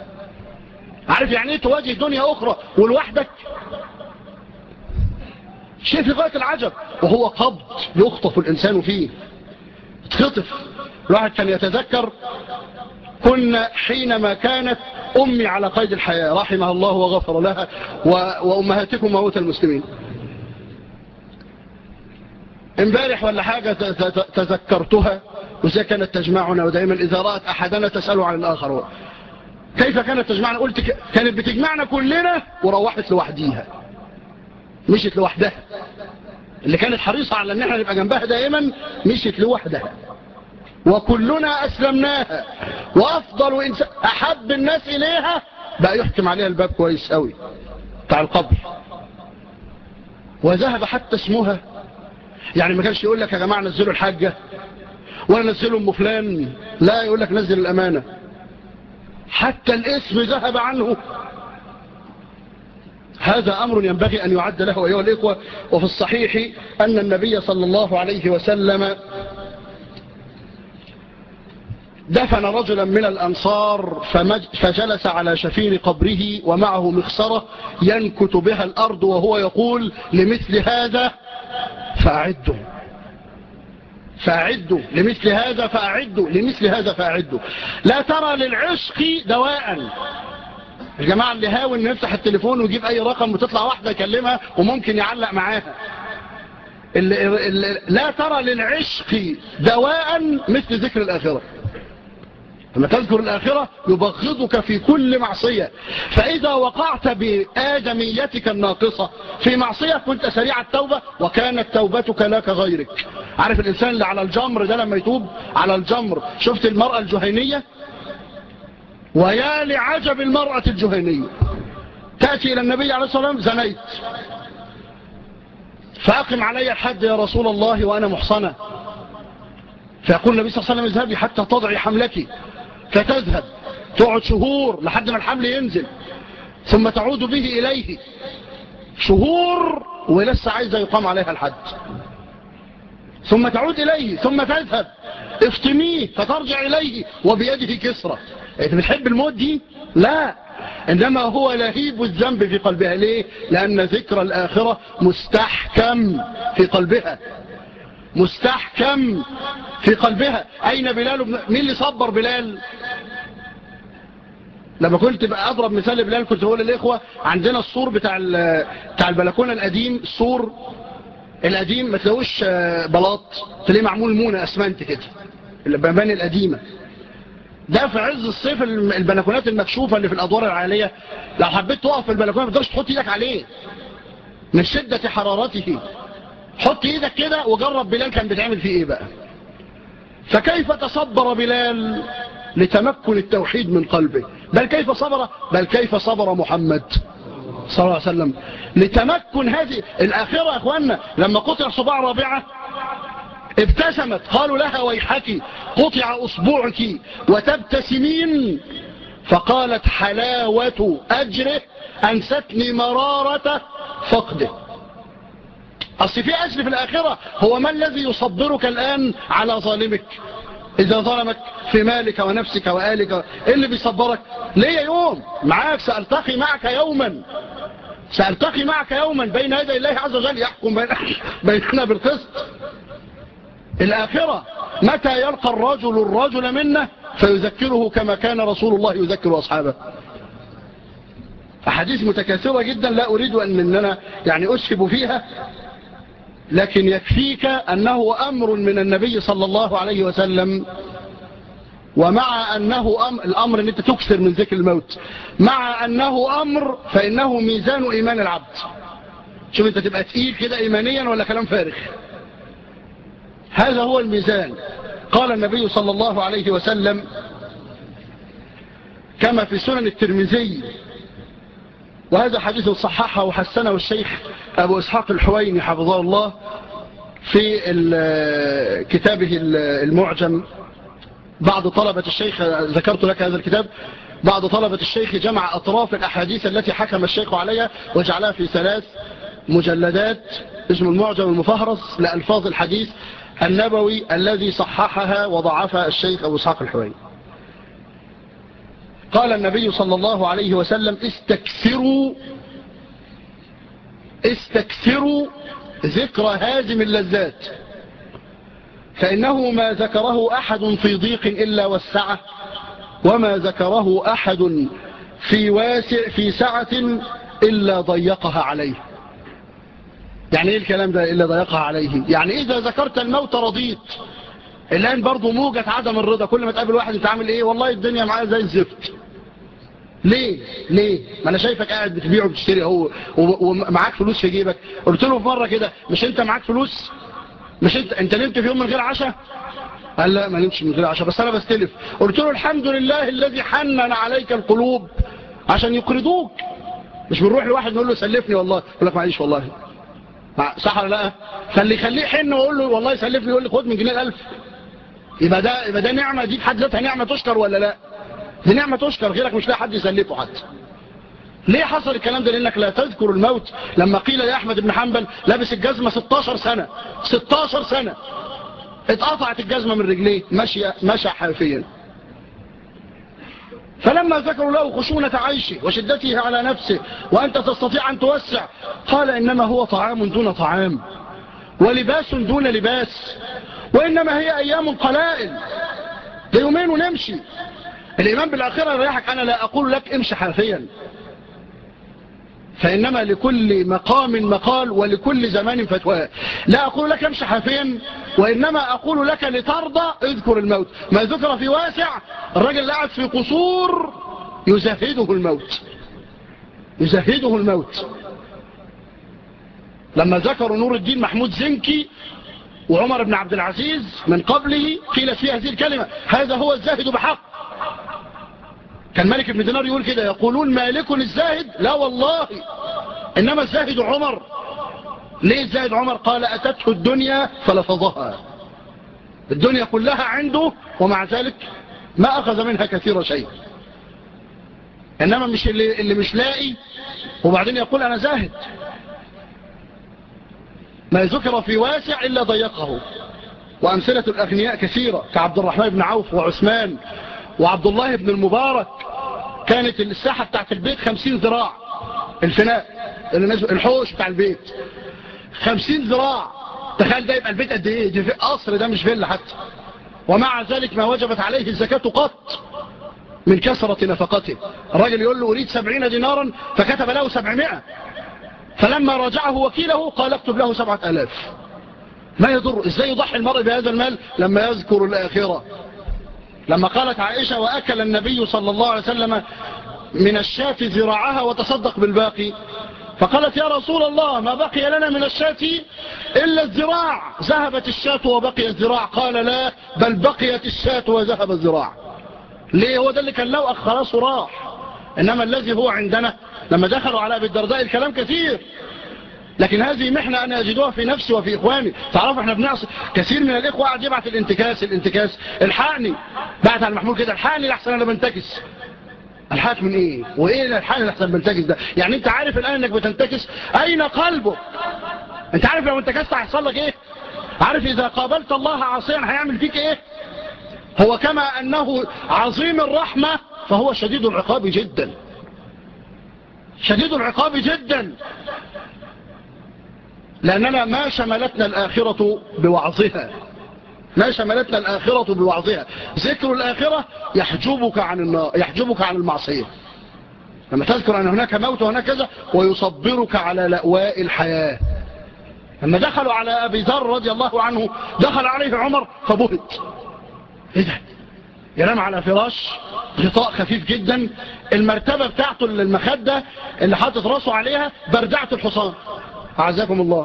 عارف يعني ايه تواجه دنيا اخرى ولوحدك شيء في غاية العجب وهو قبض يخطف الإنسان فيه تخطف الواحد كان يتذكر كنا حينما كانت أمي على قيد الحياة رحمها الله وغفر لها وأمهاتكم موت المسلمين امبارح ولا حاجة تذكرتها وزي كانت تجمعنا ودائما إذا رأت أحدنا تسأله عن الآخر كيف كانت تجمعنا قلت كانت بتجمعنا كلنا وروحت لوحديها مشت لوحدها اللي كانت حريصة على ان احنا نبقى جنبها دائما مشت لوحدها وكلنا أسلمناها وأفضل إنسان أحب الناس إليها بقى يحكم عليها الباب كويس قوي بتاع القبر وذهب حتى اسمها يعني ما كانش يقول لك يا جماعة نزلوا الحاجة ولا نزلوا ام فلان لا يقول لك نزل الأمانة حتى الاسم ذهب عنه هذا أمر ينبغي أن يعد له أيها الإخوة وفي الصحيح أن النبي صلى الله عليه وسلم دفن رجلا من الأنصار فجلس على شفير قبره ومعه مخصرة ينكت بها الأرض وهو يقول لمثل هذا فأعدوا فأعدوا لمثل هذا فأعدوا لمثل هذا فأعدوا لا ترى للعشق دواء الجماعة اللي هاوي ان يفتح التليفون ويجيب اي رقم وتطلع واحدة يكلمها وممكن يعلق معاها اللي اللي لا ترى للعشق دواء مثل ذكر الآخرة لما تذكر الآخرة يبغضك في كل معصية فإذا وقعت بآدميتك الناقصة في معصية كنت سريع التوبة وكانت توبتك لا كغيرك عارف الإنسان اللي على الجمر ده لما يتوب على الجمر شفت المرأة الجهينية ويا لعجب المرأة الجهينية تأتي إلى النبي عليه الصلاة والسلام زنيت فأقم علي الحد يا رسول الله وأنا محصنة فيقول النبي صلى الله عليه وسلم اذهبي حتى تضعي حملك فتذهب تقعد شهور لحد ما الحمل ينزل ثم تعود به إليه شهور ولسه عايزة يقام عليها الحد ثم تعود إليه ثم تذهب افتميه فترجع إليه وبيده كسرة انت بتحب الموت دي لا إنما هو لهيب الذنب في قلبها ليه لأن ذكر الآخرة مستحكم في قلبها مستحكم في قلبها أين بلال بن... مين اللي صبر بلال لما كنت بقى أضرب مثال بلال كنت بقول للإخوة عندنا السور بتاع, ال... بتاع البلكونة القديم السور القديم ما تلاقوش بلاط تلاقيه معمول مونة أسمنت كده المباني القديمة ده في عز الصيف البلكونات المكشوفة اللي في الأدوار العالية لو حبيت تقف في البلكونة ما تقدرش تحط ايدك عليه من شدة حرارته حط ايدك كده وجرب بلال كان بتعمل فيه ايه بقى فكيف تصبر بلال لتمكن التوحيد من قلبه بل كيف صبر بل كيف صبر محمد صلى الله عليه وسلم لتمكن هذه الآخرة يا أخوانا لما قطع صباع رابعة ابتسمت قالوا لها ويحك قطع أصبعك وتبتسمين فقالت حلاوة أجره أنستني مرارة فقده أصل في أجر في الآخرة هو ما الذي يصبرك الآن على ظالمك إذا ظلمك في مالك ونفسك وآلك إيه اللي بيصبرك ليه يوم معاك سألتقي معك يوما سألتقي معك يوما بين يدي الله عز وجل يحكم بين بيننا بالقسط الآخرة متى يلقى الرجل الرجل منه فيذكره كما كان رسول الله يذكر أصحابه أحاديث متكاثرة جدا لا أريد أن أننا يعني أسهب فيها لكن يكفيك أنه أمر من النبي صلى الله عليه وسلم ومع أنه أمر الأمر أن أنت تكثر من ذكر الموت مع أنه أمر فإنه ميزان إيمان العبد شوف أنت تبقى تقيل كده إيمانيا ولا كلام فارغ هذا هو الميزان قال النبي صلى الله عليه وسلم كما في سنن الترمذي وهذا حديث صححه وحسنه الشيخ أبو إسحاق الحويني حفظه الله في كتابه المعجم بعض طلبة الشيخ ذكرت لك هذا الكتاب بعض طلبة الشيخ جمع أطراف الأحاديث التي حكم الشيخ عليها وجعلها في ثلاث مجلدات اسم المعجم المفهرس لألفاظ الحديث النبوي الذي صححها وضعفها الشيخ أبو إسحاق الحويني قال النبي صلى الله عليه وسلم استكثروا استكثروا ذكر هازم اللذات فإنه ما ذكره أحد في ضيق إلا وسعه وما ذكره أحد في واسع في سعة إلا ضيقها عليه يعني ايه الكلام ده إلا ضيقها عليه يعني إذا ذكرت الموت رضيت الآن برضو موجة عدم الرضا كل ما تقابل واحد انت عامل ايه والله الدنيا معايا زي الزفت ليه ليه ما انا شايفك قاعد بتبيع وبتشتري اهو ومعاك فلوس في جيبك قلت له في مرة كده مش انت معاك فلوس مش انت انت نمت في يوم من غير عشاء قال لا ما نمتش من غير عشاء بس انا بستلف قلت له الحمد لله الذي حنن عليك القلوب عشان يقرضوك مش بنروح لواحد نقول له سلفني والله يقول لك معلش والله صح ولا لا فاللي يخليه حن ويقول له والله سلفني يقول لي خد من جنيه الالف يبقى ده يبقى ده نعمه دي بحد ذاتها نعمه تشكر ولا لا دي نعمه تشكر غيرك مش لاقي حد يسلفه حتى ليه حصل الكلام ده لانك لا تذكر الموت لما قيل يا احمد بن حنبل لابس الجزمه 16 سنه 16 سنه اتقطعت الجزمه من رجليه مشي مشى حافيا فلما ذكروا له خشونة عيشه وشدته على نفسه وأنت تستطيع أن توسع قال إنما هو طعام دون طعام ولباس دون لباس وإنما هي أيام قلائل ده يومين ونمشي الإيمان بالآخرة يريحك أنا لا أقول لك امشي حافيا فإنما لكل مقام مقال ولكل زمان فتوى لا أقول لك امشي حافيا وإنما أقول لك لترضى اذكر الموت ما ذكر في واسع الرجل قاعد في قصور يزهده الموت يزهده الموت لما ذكروا نور الدين محمود زنكي وعمر بن عبد العزيز من قبله قيلت فيه هذه الكلمة هذا هو الزاهد بحق كان مالك بن دينار يقول كده يقولون مالك الزاهد لا والله إنما الزاهد عمر ليه الزاهد عمر قال أتته الدنيا فلفظها الدنيا كلها عنده ومع ذلك ما أخذ منها كثير شيء إنما مش اللي, اللي مش لاقي وبعدين يقول أنا زاهد ما ذكر في واسع إلا ضيقه وأمثلة الأغنياء كثيرة كعبد الرحمن بن عوف وعثمان وعبد الله بن المبارك كانت الساحة بتاعت البيت خمسين ذراع الفناء الحوش بتاع البيت خمسين ذراع تخيل ده يبقى البيت قد ايه دي في قصر ده مش فيلا حتى ومع ذلك ما وجبت عليه الزكاة قط من كثرة نفقته الراجل يقول له أريد سبعين دينارا فكتب له سبعمائة فلما راجعه وكيله قال اكتب له سبعة ألاف ما يضر ازاي يضحي المرء بهذا المال لما يذكر الآخرة لما قالت عائشة وأكل النبي صلى الله عليه وسلم من الشاة ذراعها وتصدق بالباقي فقالت يا رسول الله ما بقي لنا من الشاة إلا الذراع ذهبت الشاة وبقي الذراع قال لا بل بقيت الشاة وذهب الذراع ليه هو ده اللي كان لو خلاص راح إنما الذي هو عندنا لما دخلوا على أبي الدرداء الكلام كثير لكن هذه محنة أنا أجدوها في نفسي وفي إخواني تعرفوا احنا بنعصي كثير من الإخوة قاعد يبعث الانتكاس الانتكاس الحقني بعت على المحمول كده الحقني لحسن أنا بنتكس الحاك من ايه وايه الحال اللي احسن بنتكس ده يعني انت عارف الان انك بتنتكس اين قلبك انت عارف لو انتكست هيحصل لك ايه عارف اذا قابلت الله عاصيا هيعمل فيك ايه هو كما انه عظيم الرحمة فهو شديد العقاب جدا شديد العقاب جدا لأننا ما شملتنا الآخرة بوعظها ما شملتنا الآخرة بوعظها ذكر الآخرة يحجبك عن النار يحجبك عن المعصية لما تذكر أن هناك موت وهناك كذا ويصبرك على لأواء الحياة لما دخلوا على أبي ذر رضي الله عنه دخل عليه عمر فبهت ايه ده ينام على فراش غطاء خفيف جدا المرتبة بتاعته المخدة اللي حاطط راسه عليها بردعة الحصان أعزكم الله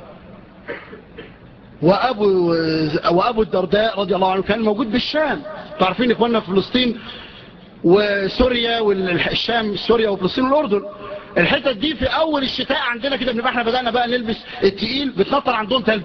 وأبو, وأبو الدرداء رضي الله عنه كان موجود بالشام تعرفين إخواننا في فلسطين وسوريا والشام سوريا وفلسطين والأردن الحتة دي في أول الشتاء عندنا كده بنبقى احنا بدأنا بقى نلبس التقيل بتنطر عندهم تلج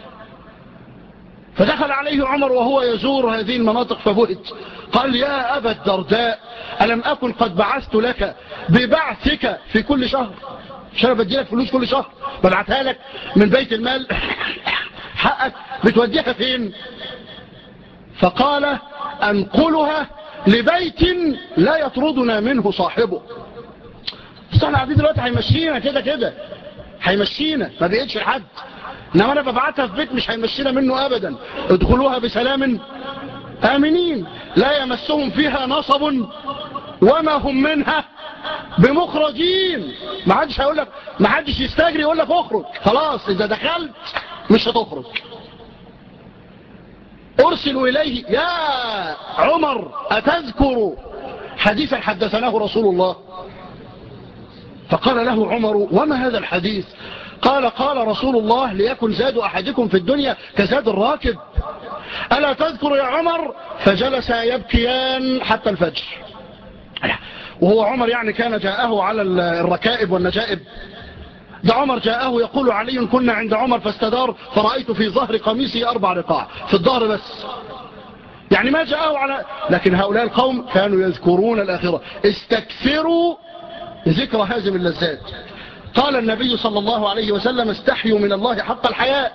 فدخل عليه عمر وهو يزور هذه المناطق فبهت قال يا أبا الدرداء ألم أكن قد بعثت لك ببعثك في كل شهر مش انا بدي لك فلوس كل شهر ببعتها لك من بيت المال حقك بتوديها فين فقال أنقلها لبيت لا يطردنا منه صاحبه بس احنا قاعدين دلوقتي هيمشينا كده كده هيمشينا ما بقتش لحد انما انا ببعتها في بيت مش هيمشينا منه ابدا ادخلوها بسلام امنين لا يمسهم فيها نصب وما هم منها بمخرجين ما حدش هيقول لك ما حدش يستجري يقول لك اخرج خلاص اذا دخلت مش هتخرج ارسل اليه يا عمر اتذكر حديثا حدثناه رسول الله فقال له عمر وما هذا الحديث قال قال رسول الله ليكن زاد أحدكم في الدنيا كزاد الراكب ألا تذكر يا عمر فجلس يبكيان حتى الفجر وهو عمر يعني كان جاءه على الركائب والنجائب ده عمر جاءه يقول علي كنا عند عمر فاستدار فرأيت في ظهر قميصه أربع رقاع في الظهر بس يعني ما جاءه على لكن هؤلاء القوم كانوا يذكرون الآخرة استكثروا ذكر هازم اللذات قال النبي صلى الله عليه وسلم استحيوا من الله حق الحياء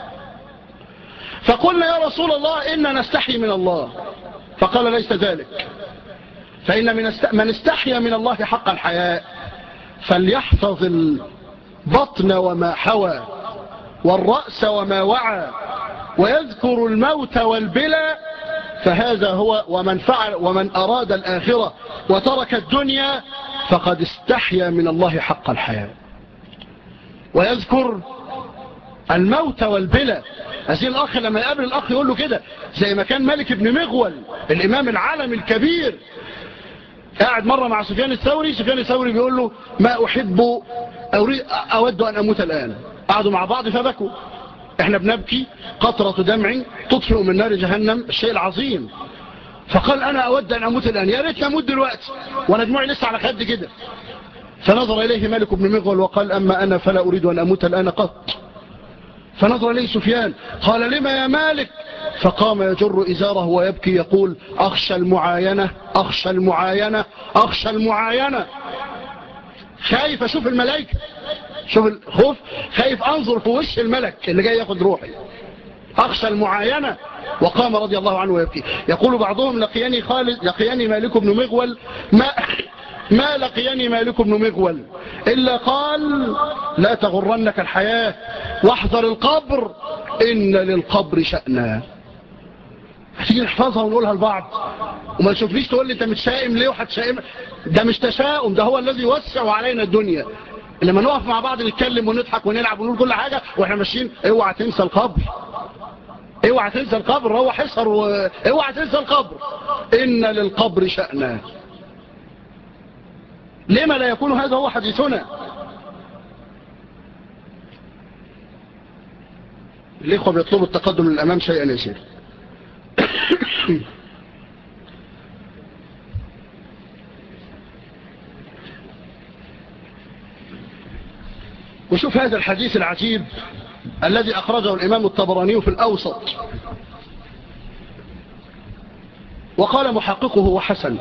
فقلنا يا رسول الله إنا نستحي من الله فقال ليس ذلك فإن من, است... من استحيا من الله حق الحياء فليحفظ البطن وما حوى والرأس وما وعى ويذكر الموت والبلى فهذا هو ومن فعل ومن أراد الآخرة وترك الدنيا فقد استحيا من الله حق الحياة ويذكر الموت والبلى هذه الأخ لما يقابل الأخ يقول له كده زي ما كان ملك ابن مغول الإمام العالم الكبير قاعد مرة مع سفيان الثوري سفيان الثوري بيقول له ما أحب أود أن أموت الآن قعدوا مع بعض فبكوا احنا بنبكي قطرة دمع تطفئ من نار جهنم الشيء العظيم فقال انا اود ان اموت الان يا ريت اموت دلوقتي وانا دموعي لسه على خد كده فنظر اليه مالك بن مغول وقال اما انا فلا اريد ان اموت الان قط فنظر اليه سفيان قال لما يا مالك فقام يجر ازاره ويبكي يقول اخشى المعاينة اخشى المعاينة اخشى المعاينة خايف اشوف الملائكة شوف الخوف خايف انظر في وش الملك اللي جاي ياخد روحي اخشى المعاينة وقام رضي الله عنه ويبكي يقول بعضهم لقياني خالد لقياني مالك بن مغول ما ما لقياني مالك بن مغول إلا قال لا تغرنك الحياة واحذر القبر إن للقبر شأنا هتيجي نحفظها ونقولها لبعض وما تشوفليش تقول لي انت متشائم ليه وهتشائم ده مش تشاؤم ده هو الذي يوسع علينا الدنيا لما نقف مع بعض نتكلم ونضحك ونلعب ونقول كل حاجة واحنا ماشيين اوعى تنسى القبر اوعى تنسى القبر روح اسهر و... اوعى تنسى القبر ان للقبر شأنا لما لا يكون هذا هو حديثنا الإخوة بيطلبوا التقدم للأمام شيئا يسير وشوف هذا الحديث العجيب الذي أخرجه الإمام الطبراني في الأوسط وقال محققه وحسن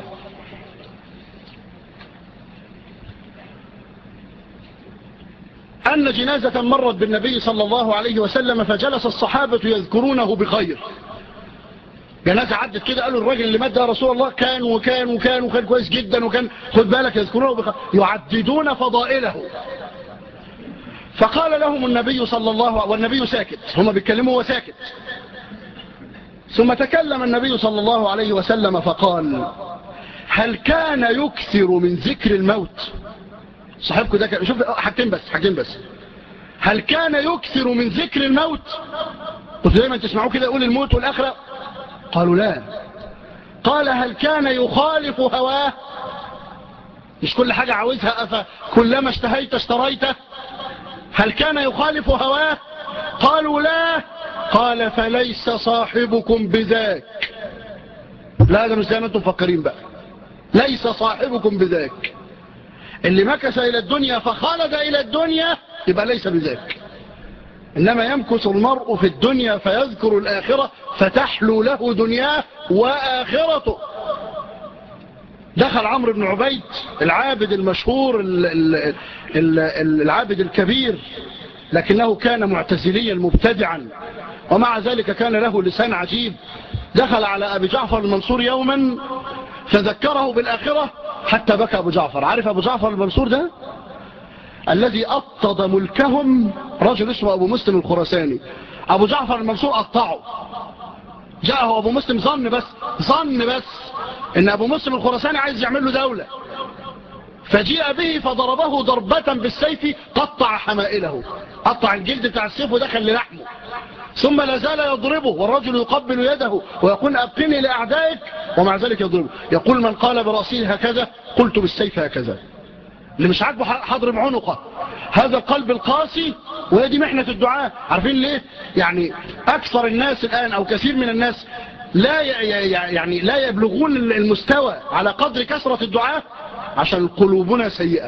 أن جنازة مرت بالنبي صلى الله عليه وسلم فجلس الصحابة يذكرونه بخير جنازة عدت كده قالوا الراجل اللي مات ده رسول الله كان وكان وكان وكان كويس جدا وكان خد بالك يذكرونه بخير يعددون فضائله فقال لهم النبي صلى الله عليه والنبي ساكت هم بيتكلموا وساكت ثم تكلم النبي صلى الله عليه وسلم فقال هل كان يكثر من ذكر الموت صاحبكم ده شوف حاجتين بس حاجتين بس هل كان يكثر من ذكر الموت قلت دايما تسمعوا كده يقول الموت والآخرة قالوا لا قال هل كان يخالف هواه مش كل حاجة عاوزها أفا كلما اشتهيت اشتريته هل كان يخالف هواه قالوا لا قال فليس صاحبكم بذاك لا ده مش زي ما انتم مفكرين بقى ليس صاحبكم بذاك اللي مكث إلى الدنيا فخالد إلى الدنيا يبقى ليس بذاك إنما يمكث المرء في الدنيا فيذكر الآخرة فتحلو له دنياه وآخرته دخل عمرو بن عبيد العابد المشهور العابد الكبير لكنه كان معتزليا مبتدعا ومع ذلك كان له لسان عجيب دخل على أبي جعفر المنصور يوما فذكره بالآخرة حتى بكى أبو جعفر عارف أبو جعفر المنصور ده الذي أطد ملكهم رجل اسمه أبو مسلم الخرساني أبو جعفر المنصور قطعه جاءه أبو مسلم ظن بس ظن بس إن أبو مسلم الخرساني عايز يعمل له دولة فجيء به فضربه ضربة بالسيف قطع حمائله قطع الجلد بتاع السيف ودخل للحمه ثم لا زال يضربه والرجل يقبل يده ويقول أبقني لأعدائك ومع ذلك يضربه يقول من قال برأسه هكذا قلت بالسيف هكذا اللي مش عاجبه حضرب عنقه هذا القلب القاسي وهي دي محنة الدعاء عارفين ليه يعني أكثر الناس الآن أو كثير من الناس لا يعني لا يبلغون المستوى على قدر كثرة الدعاء عشان قلوبنا سيئة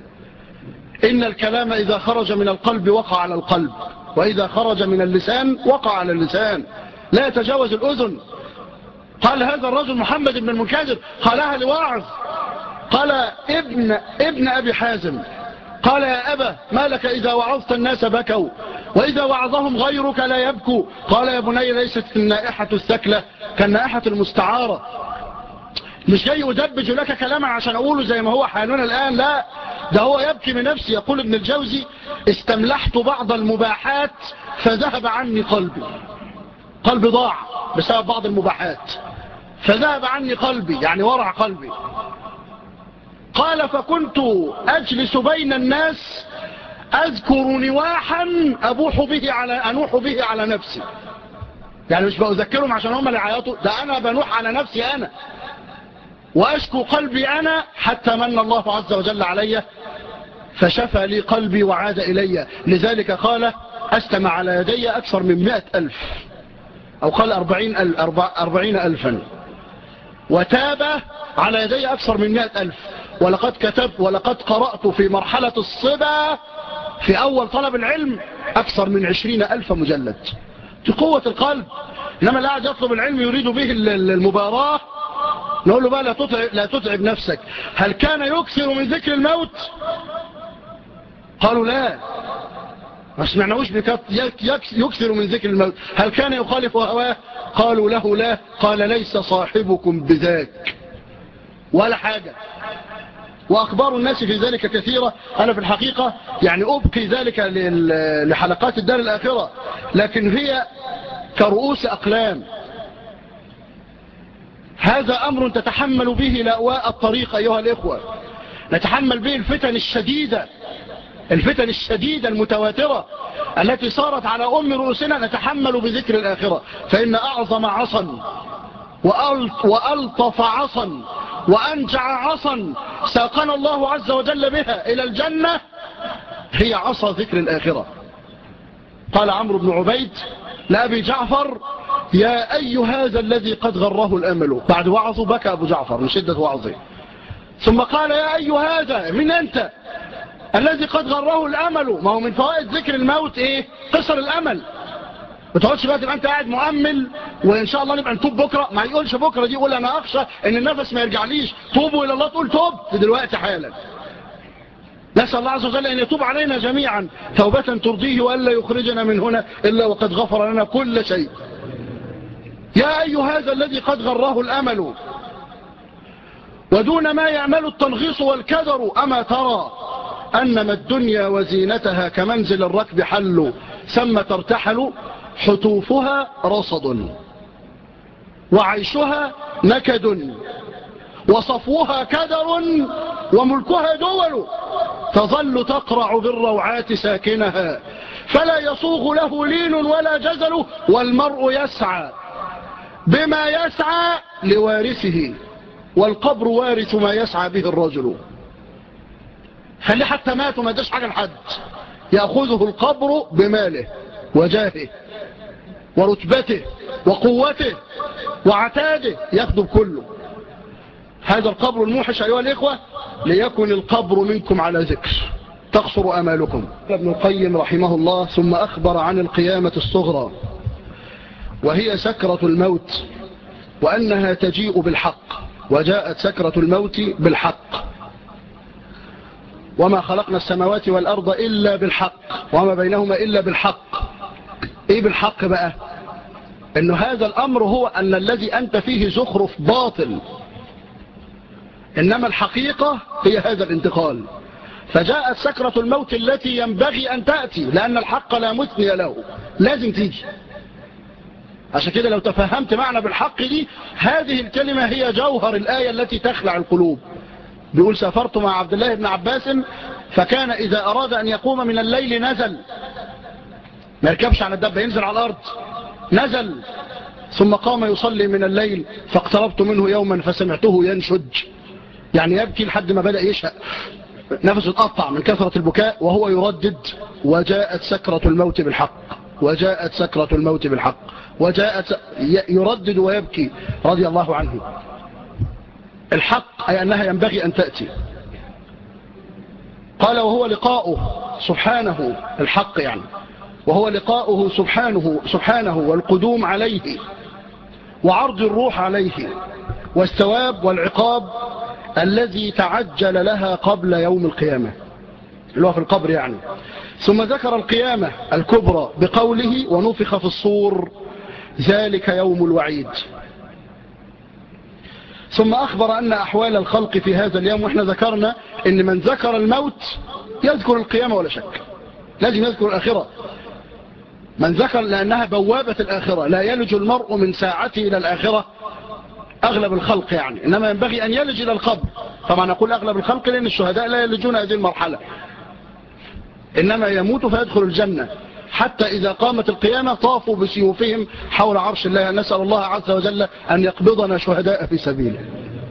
إن الكلام إذا خرج من القلب وقع على القلب وإذا خرج من اللسان وقع على اللسان لا يتجاوز الأذن قال هذا الرجل محمد بن المنكدر قالها لواعظ قال ابن, ابن أبي حازم قال يا أبا ما لك إذا وعظت الناس بكوا وإذا وعظهم غيرك لا يبكوا قال يا بني ليست النائحة الثكلة كالنائحة المستعارة مش جاي أدبج لك كلاما عشان أقوله زي ما هو حالنا الآن لا ده هو يبكي من نفسي يقول ابن الجوزي استملحت بعض المباحات فذهب عني قلبي قلبي ضاع بسبب بعض المباحات فذهب عني قلبي يعني ورع قلبي قال فكنت أجلس بين الناس أذكر نواحا أبوح به على أنوح به على نفسي يعني مش بأذكرهم عشان هم اللي عيطوا ده أنا بنوح على نفسي أنا وأشكو قلبي أنا حتى من الله عز وجل علي فشفى لي قلبي وعاد إلي لذلك قال أستمع على يدي أكثر من مئة ألف أو قال أربعين, أربعين ألفا وتاب على يدي أكثر من مئة ألف ولقد كتبت ولقد قرأت في مرحلة الصبا في أول طلب العلم أكثر من عشرين ألف مجلد في قوة القلب إنما لا يطلب العلم يريد به المباراة نقول له بقى لا تتعب, لا تتعب نفسك هل كان يكثر من ذكر الموت قالوا لا ما سمعناهوش يكثر من ذكر الموت هل كان يخالف هواه قالوا له لا قال ليس صاحبكم بذاك ولا حاجة وأخبار الناس في ذلك كثيرة أنا في الحقيقة يعني أبقي ذلك لحلقات الدار الآخرة لكن هي كرؤوس أقلام هذا أمر تتحمل به لأواء الطريق أيها الإخوة نتحمل به الفتن الشديدة الفتن الشديدة المتواترة التي صارت على أم رؤوسنا نتحمل بذكر الآخرة فإن أعظم عصا وألطف عصا وأنجع عصا ساقنا الله عز وجل بها إلى الجنة هي عصا ذكر الآخرة قال عمرو بن عبيد لأبي جعفر يا أي هذا الذي قد غره الأمل بعد وعظه بكى أبو جعفر من شدة وعظه ثم قال يا أي هذا من أنت الذي قد غره الأمل ما هو من فوائد ذكر الموت إيه قصر الأمل ما تقولش بقى تبقى انت قاعد مؤمل وان شاء الله نبقى نتوب بكره ما يقولش بكره دي يقول انا اخشى ان النفس ما يرجعليش توبوا الى الله تقول توب دلوقتي حالا نسأل الله عز وجل أن يتوب علينا جميعا توبة ترضيه وألا يخرجنا من هنا إلا وقد غفر لنا كل شيء يا أي هذا الذي قد غره الأمل ودون ما يعمل التنغيص والكدر أما ترى أنما الدنيا وزينتها كمنزل الركب حل ثم ترتحل حتوفها رصد وعيشها نكد وصفوها كدر وملكها دول تظل تقرع بالروعات ساكنها فلا يصوغ له لين ولا جزل والمرء يسعى بما يسعى لوارثه والقبر وارث ما يسعى به الرجل خلي حتى مات وما داش حاجة لحد يأخذه القبر بماله وجاهه ورتبته وقوته وعتاده ياخذ كله هذا القبر الموحش أيها الإخوة ليكن القبر منكم على ذكر تقصر أمالكم ابن القيم رحمه الله ثم أخبر عن القيامة الصغرى وهي سكرة الموت وأنها تجيء بالحق وجاءت سكرة الموت بالحق وما خلقنا السماوات والأرض إلا بالحق وما بينهما إلا بالحق إيه بالحق بقى إنه هذا الأمر هو أن الذي أنت فيه زخرف باطل إنما الحقيقة هي هذا الانتقال فجاءت سكرة الموت التي ينبغي أن تأتي لأن الحق لا مثني له لازم تيجي عشان كده لو تفهمت معنى بالحق دي هذه الكلمة هي جوهر الآية التي تخلع القلوب بيقول سافرت مع عبد الله بن عباس فكان إذا أراد أن يقوم من الليل نزل ما يركبش على الدب ينزل على الأرض نزل ثم قام يصلي من الليل فاقتربت منه يوما فسمعته ينشج يعني يبكي لحد ما بدأ يشهق نفسه اتقطع من كثرة البكاء وهو يردد وجاءت سكرة الموت بالحق وجاءت سكرة الموت بالحق وجاءت يردد ويبكي رضي الله عنه الحق أي أنها ينبغي أن تأتي قال وهو لقاؤه سبحانه الحق يعني وهو لقاؤه سبحانه, سبحانه والقدوم عليه وعرض الروح عليه والثواب والعقاب الذي تعجل لها قبل يوم القيامة اللي هو في القبر يعني ثم ذكر القيامة الكبرى بقوله ونفخ في الصور ذلك يوم الوعيد ثم أخبر أن أحوال الخلق في هذا اليوم وإحنا ذكرنا أن من ذكر الموت يذكر القيامة ولا شك لازم يذكر الآخرة من ذكر لأنها بوابة الآخرة لا يلج المرء من ساعته إلى الآخرة أغلب الخلق يعني إنما ينبغي أن يلج إلى القبر طبعا نقول أغلب الخلق لأن الشهداء لا يلجون هذه المرحلة إنما يموت فيدخل الجنة حتى إذا قامت القيامة طافوا بسيوفهم حول عرش الله نسأل الله عز وجل أن يقبضنا شهداء في سبيله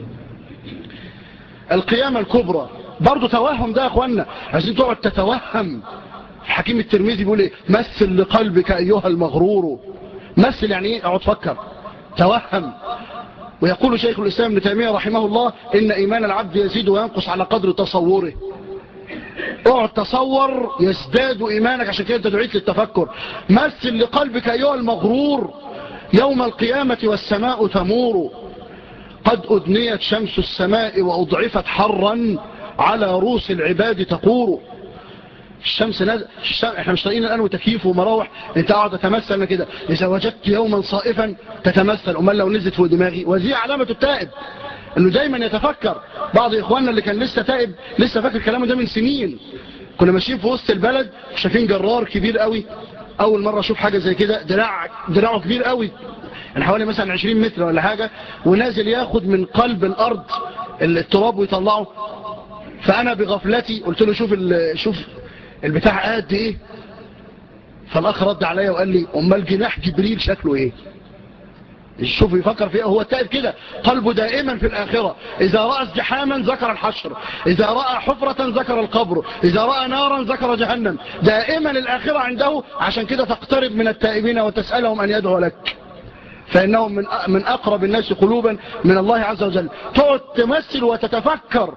القيامة الكبرى برضو توهم ده يا أخوانا عايزين تقعد تتوهم حكيم الترمذي بيقول ايه مثل لقلبك أيها المغرور مثل يعني ايه اقعد فكر توهم ويقول شيخ الإسلام ابن تيمية رحمه الله إن إيمان العبد يزيد وينقص على قدر تصوره اقعد تصور يزداد إيمانك عشان كده انت دعيت للتفكر مثل لقلبك أيها المغرور يوم القيامة والسماء تمور قد أدنيت شمس السماء وأضعفت حرا على روس العباد تقور الشمس نازل الشمس احنا مش طايقين الان وتكييف ومراوح انت قاعد تتمثل كده اذا وجدت يوما صائفا تتمثل امال لو نزلت فوق دماغي وزي علامه التائب انه دايما يتفكر بعض اخواننا اللي كان لسه تائب لسه فاكر كلامه ده من سنين كنا ماشيين في وسط البلد شايفين جرار كبير قوي اول مره اشوف حاجه زي كده دراع دراعه كبير قوي يعني حوالي مثلا 20 متر ولا حاجه ونازل ياخد من قلب الارض التراب ويطلعه فانا بغفلتي قلت له شوف شوف البتاع قد ايه فالاخ رد عليا وقال لي امال جناح جبريل شكله ايه شوف يفكر فيها هو التائب كده قلبه دائما في الآخرة إذا رأى ازدحاما ذكر الحشر إذا رأى حفرة ذكر القبر إذا رأى نارا ذكر جهنم دائما الآخرة عنده عشان كده تقترب من التائبين وتسألهم أن يدعو لك فإنهم من من أقرب الناس قلوبا من الله عز وجل تقعد تمثل وتتفكر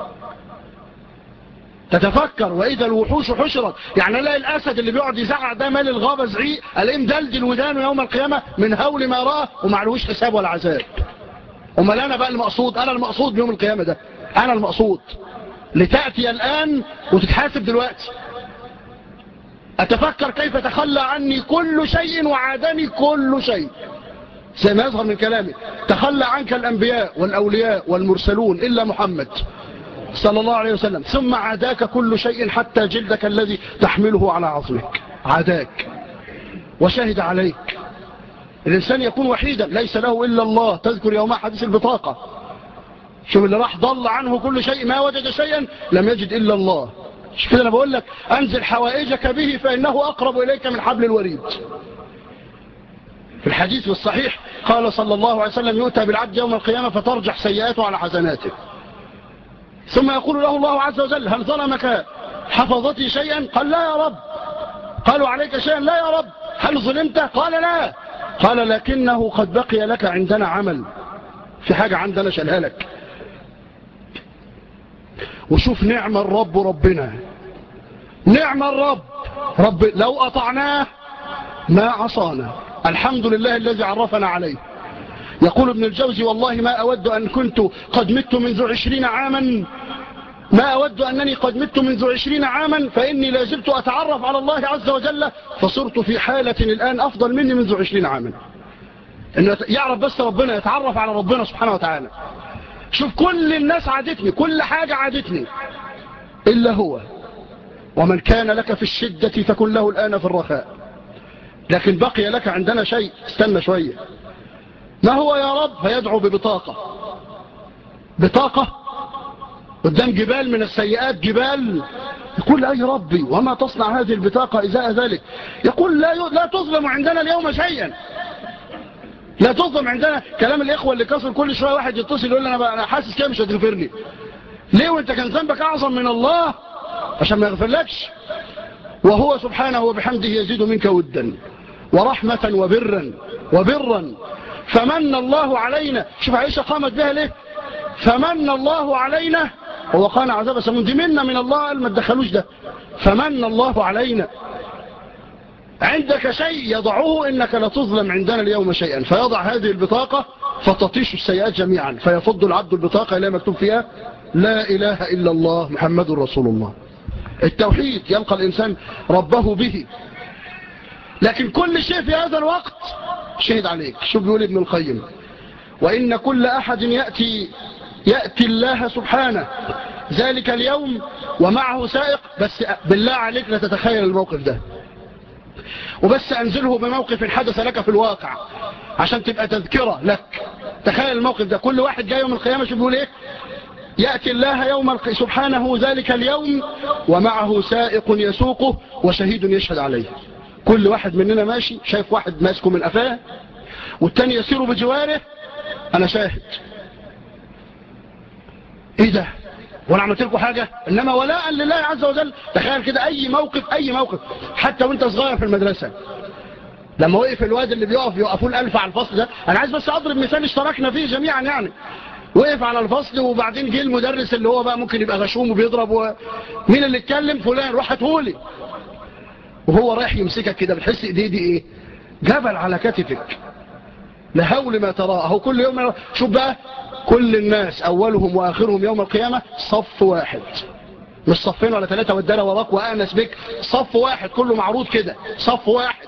تتفكر وإذا الوحوش حشرت يعني الاقي الأسد اللي بيقعد يزعق ده مال الغابة زعيق الاقيه مدلدل ودانه يوم القيامة من هول ما راه ومعلوش حساب ولا عذاب امال أنا بقى المقصود أنا المقصود بيوم القيامة ده أنا المقصود لتأتي الآن وتتحاسب دلوقتي أتفكر كيف تخلى عني كل شيء وعادني كل شيء زي ما يظهر من كلامي تخلى عنك الأنبياء والأولياء والمرسلون إلا محمد صلى الله عليه وسلم ثم عاداك كل شيء حتى جلدك الذي تحمله على عظمك عاداك وشهد عليك الإنسان يكون وحيدا ليس له إلا الله تذكر يوم حديث البطاقة شوف اللي راح ضل عنه كل شيء ما وجد شيئا لم يجد إلا الله مش كده أنا بقول لك أنزل حوائجك به فإنه أقرب إليك من حبل الوريد في الحديث الصحيح قال صلى الله عليه وسلم يؤتى بالعبد يوم القيامة فترجح سيئاته على حسناته ثم يقول له الله عز وجل هل ظلمك حفظتي شيئا قال لا يا رب قالوا عليك شيئا لا يا رب هل ظلمت قال لا قال لكنه قد بقي لك عندنا عمل في حاجة عندنا شلها لك وشوف نعم الرب ربنا نعم الرب رب لو أطعناه ما عصانا الحمد لله الذي عرفنا عليه يقول ابن الجوزي والله ما أود أن كنت قد مت منذ عشرين عاما ما أود أنني قد مت منذ عشرين عاما فإني لازلت أتعرف على الله عز وجل فصرت في حالة الآن أفضل مني منذ عشرين عاما إنه يعرف بس ربنا يتعرف على ربنا سبحانه وتعالى شوف كل الناس عادتني كل حاجة عادتني إلا هو ومن كان لك في الشدة فكن له الآن في الرخاء لكن بقي لك عندنا شيء استنى شوية ما هو يا رب فيدعو ببطاقة بطاقة قدام جبال من السيئات جبال يقول أي ربي وما تصنع هذه البطاقة إزاء ذلك يقول لا, لا تظلم عندنا اليوم شيئا لا تظلم عندنا كلام الإخوة اللي كسر كل شوية واحد يتصل يقول أنا, أنا حاسس كده مش هتغفر لي ليه وانت كان ذنبك أعظم من الله عشان ما يغفرلكش وهو سبحانه وبحمده يزيد منك ودا ورحمة وبرا وبرا فمن الله علينا شوف عائشة قامت بها ليه فمن الله علينا ووقان عذاب سمون دي منا من الله قال ما تدخلوش ده فمن الله علينا عندك شيء يضعه إنك لا تظلم عندنا اليوم شيئا فيضع هذه البطاقة فتطيش السيئات جميعا فيفض العبد البطاقة إلى مكتوب فيها لا إله إلا الله محمد رسول الله التوحيد يلقى الإنسان ربه به لكن كل شيء في هذا الوقت شهد عليك شو بيقول ابن القيم وإن كل أحد يأتي يأتي الله سبحانه ذلك اليوم ومعه سائق بس بالله عليك لا تتخيل الموقف ده وبس أنزله بموقف حدث لك في الواقع عشان تبقى تذكرة لك تخيل الموقف ده كل واحد جاي يوم القيامة شو بيقول ايه يأتي الله يوم سبحانه ذلك اليوم ومعه سائق يسوقه وشهيد يشهد عليه كل واحد مننا ماشي شايف واحد ماسكه من أفاه والتاني يسير بجواره أنا شاهد إيه ده وانا عملت لكم حاجة انما ولاء لله عز وجل تخيل كده اي موقف اي موقف حتى وانت صغير في المدرسة لما وقف الواد اللي بيقف يوقفوا الالف على الفصل ده انا عايز بس اضرب مثال اشتركنا فيه جميعا يعني وقف على الفصل وبعدين جه المدرس اللي هو بقى ممكن يبقى غشوم وبيضرب و... مين اللي اتكلم فلان روح هاتهولي وهو رايح يمسكك كده بتحس ايديه دي ايه جبل على كتفك لهول ما تراه اهو كل يوم شوف بقى كل الناس اولهم واخرهم يوم القيامة صف واحد مش صفين ولا ثلاثة والدالة وراك وانس بك صف واحد كله معروض كده صف واحد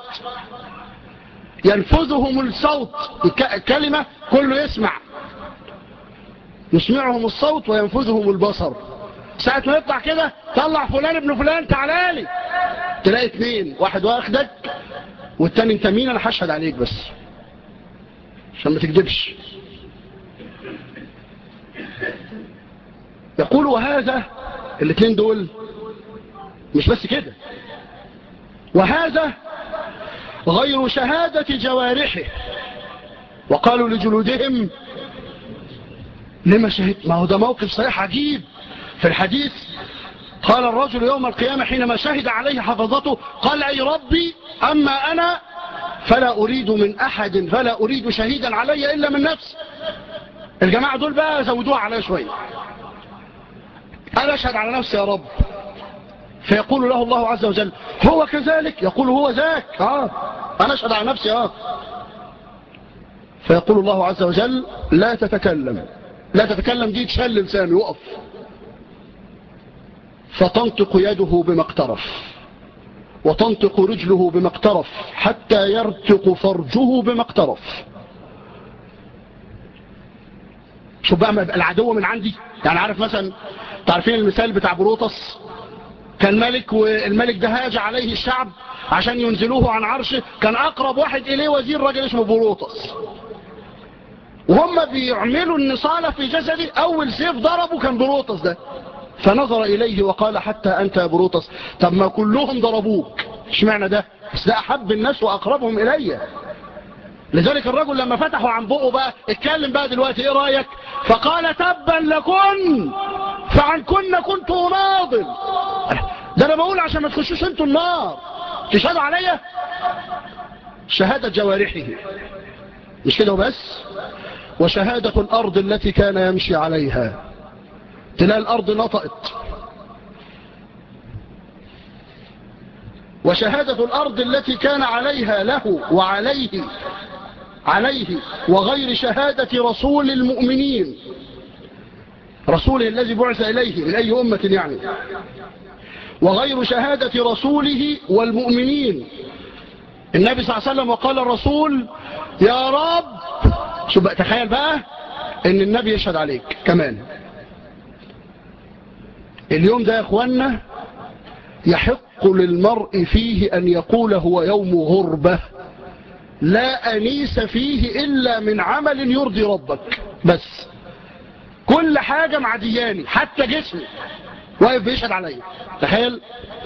ينفذهم الصوت الكلمة كله يسمع يسمعهم الصوت وينفذهم البصر ساعة ما يطلع كده طلع فلان ابن فلان تعالالي تلاقي اثنين واحد واخدك والتاني انت مين انا هشهد عليك بس عشان ما تكذبش يقول وهذا الاثنين دول مش بس كده وهذا غير شهادة جوارحه وقالوا لجلودهم لما شهد ما هو ده موقف صحيح عجيب في الحديث قال الرجل يوم القيامة حينما شهد عليه حفظته قال أي ربي أما أنا فلا أريد من أحد فلا أريد شهيدا علي إلا من نفسي الجماعة دول بقى زودوها علي شوية أنا أشهد على نفسي يا رب فيقول له الله عز وجل هو كذلك يقول هو ذاك آه أنا أشهد على نفسي آه فيقول الله عز وجل لا تتكلم لا تتكلم دي تشل لسانه يقف فتنطق يده بما اقترف وتنطق رجله بما اقترف حتى يرتق فرجه بما اقترف شوف بقى العدو من عندي يعني عارف مثلا تعرفين المثال بتاع بروتس كان ملك والملك ده هاج عليه الشعب عشان ينزلوه عن عرشه كان أقرب واحد إليه وزير راجل اسمه بروتس وهم بيعملوا النصالة في جسده أول سيف ضربه كان بروتس ده فنظر إليه وقال حتى أنت يا بروتس طب ما كلهم ضربوك اشمعنى ده بس ده أحب الناس وأقربهم إلي لذلك الرجل لما فتحوا عن بقه بقى اتكلم بقى دلوقتي ايه رأيك فقال تبا لكن فعن كن كنت ناضل ده انا بقول عشان ما تخشوش انتوا النار تشهدوا عليا شهادة جوارحه مش كده وبس وشهادة الأرض التي كان يمشي عليها تلاقي الأرض نطقت وشهادة الأرض التي كان عليها له وعليه عليه وغير شهادة رسول المؤمنين رسوله الذي بعث إليه من أي أمة يعني وغير شهادة رسوله والمؤمنين النبي صلى الله عليه وسلم وقال الرسول يا رب شو بقى تخيل بقى ان النبي يشهد عليك كمان اليوم ده يا اخوانا يحق للمرء فيه ان يقول هو يوم غربة لا انيس فيه الا من عمل يرضي ربك بس كل حاجة معدياني حتى جسمي واقف بيشهد عليا تخيل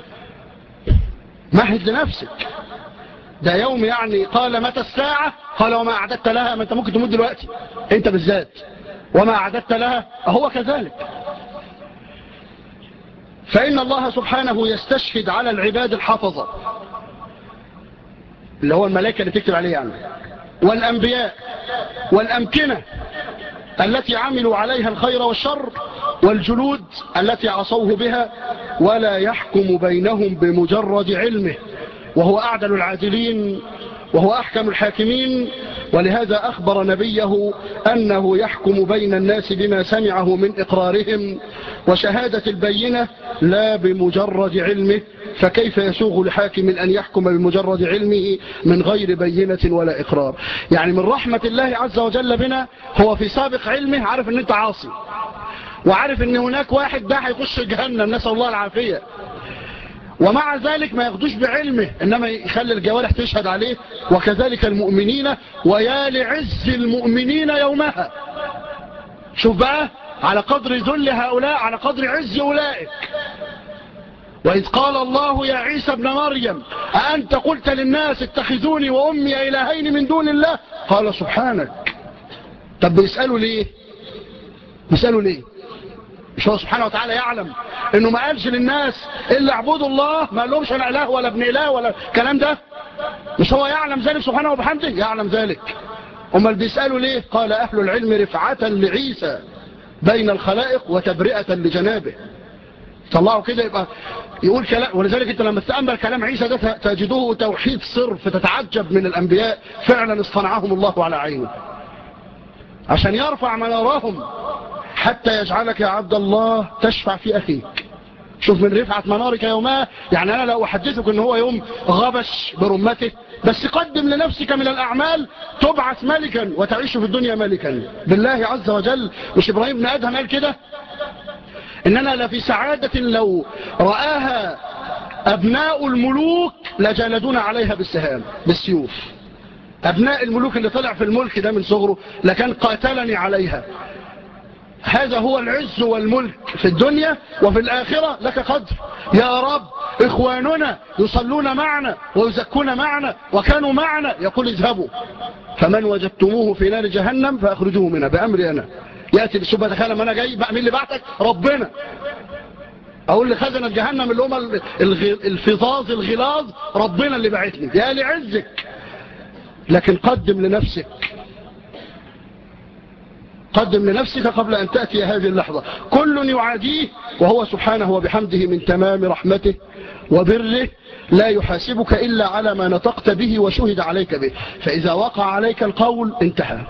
مهد لنفسك ده يوم يعني قال متى الساعة قال وما أعددت لها ما أنت ممكن تموت دلوقتي أنت بالذات وما أعددت لها هو كذلك فإن الله سبحانه يستشهد على العباد الحفظة اللي هو الملائكة اللي تكتب عليه يعني والأنبياء والأمكنة التي عملوا عليها الخير والشر والجلود التي عصوه بها ولا يحكم بينهم بمجرد علمه وهو أعدل العادلين وهو أحكم الحاكمين ولهذا أخبر نبيه أنه يحكم بين الناس بما سمعه من إقرارهم وشهادة البينة لا بمجرد علمه فكيف يسوغ لحاكم أن يحكم بمجرد علمه من غير بينة ولا إقرار يعني من رحمة الله عز وجل بنا هو في سابق علمه عارف أن أنت عاصي وعارف أن هناك واحد ده هيخش جهنم نسأل الله العافية ومع ذلك ما ياخدوش بعلمه إنما يخلي الجوارح تشهد عليه وكذلك المؤمنين ويا لعز المؤمنين يومها شوف بقى على قدر ذل هؤلاء على قدر عز أولئك وإذ قال الله يا عيسى ابن مريم أأنت قلت للناس اتخذوني وأمي إلهين من دون الله قال سبحانك طب بيسألوا ليه بيسألوا ليه مش هو سبحانه وتعالى يعلم انه ما قالش للناس الا اعبدوا الله ما قالهمش انا اله ولا ابن اله ولا الكلام ده مش هو يعلم ذلك سبحانه وبحمده يعلم ذلك امال بيسألوا ليه قال اهل العلم رفعة لعيسى بين الخلائق وتبرئة لجنابه طلعوا كده يبقى يقول كلام ولذلك انت لما تتأمل كلام عيسى ده تجده توحيد صرف تتعجب من الأنبياء فعلا اصطنعهم الله على عينه عشان يرفع منارهم حتى يجعلك يا عبد الله تشفع في أخيك شوف من رفعة منارك يومها يعني أنا لو أحدثك أنه هو يوم غبش برمته بس قدم لنفسك من الأعمال تبعث ملكا وتعيش في الدنيا ملكا بالله عز وجل مش إبراهيم بن أدهم قال كده إننا لفي سعادة لو رآها أبناء الملوك لجالدون عليها بالسهام بالسيوف أبناء الملوك اللي طلع في الملك ده من صغره لكان قاتلني عليها هذا هو العز والملك في الدنيا وفي الآخرة لك قدر يا رب إخواننا يصلون معنا ويزكون معنا وكانوا معنا يقول اذهبوا فمن وجدتموه في نار جهنم فأخرجوه منها بأمري أنا يأتي بالسبة تخيل ما أنا جاي بقى مين اللي بعتك ربنا أقول لخزنة جهنم اللي هم الفظاظ الغلاظ ربنا اللي بعتني يا لعزك لكن قدم لنفسك قدم لنفسك قبل أن تأتي هذه اللحظة كل يعاديه وهو سبحانه وبحمده من تمام رحمته وبره لا يحاسبك إلا على ما نطقت به وشهد عليك به فإذا وقع عليك القول انتهى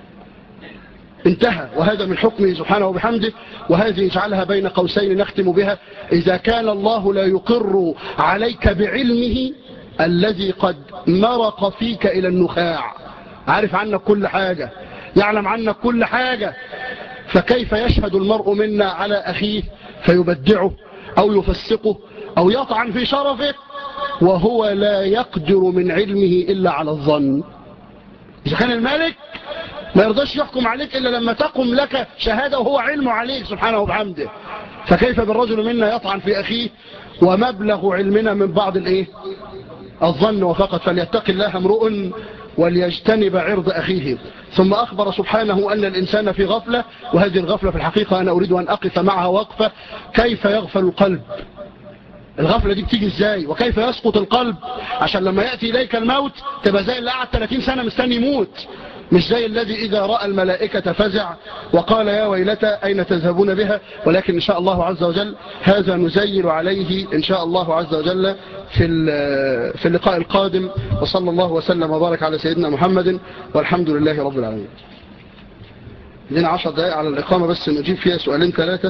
انتهى وهذا من حكمه سبحانه وبحمده وهذه اجعلها بين قوسين نختم بها إذا كان الله لا يقر عليك بعلمه الذي قد مرق فيك إلى النخاع عارف عنك كل حاجة يعلم عنك كل حاجة فكيف يشهد المرء منا على أخيه فيبدعه أو يفسقه أو يطعن في شرفه وهو لا يقدر من علمه إلا على الظن إذا كان الملك ما يرضاش يحكم عليك إلا لما تقم لك شهادة وهو علمه عليك سبحانه وبحمده فكيف بالرجل منا يطعن في أخيه ومبلغ علمنا من بعض الإيه الظن وفقط فليتق الله امرؤ وليجتنب عرض أخيه ثم أخبر سبحانه أن الإنسان في غفلة وهذه الغفلة في الحقيقة أنا أريد أن أقف معها وقفة كيف يغفل القلب الغفلة دي بتيجي ازاي وكيف يسقط القلب عشان لما يأتي إليك الموت تبقى زي اللي قعد 30 سنة مستني يموت مش زي الذي إذا رأى الملائكة فزع وقال يا ويلتا أين تذهبون بها ولكن إن شاء الله عز وجل هذا نزيل عليه إن شاء الله عز وجل في في اللقاء القادم وصلى الله وسلم وبارك على سيدنا محمد والحمد لله رب العالمين لنا عشر دقائق على الإقامة بس نجيب فيها سؤالين ثلاثة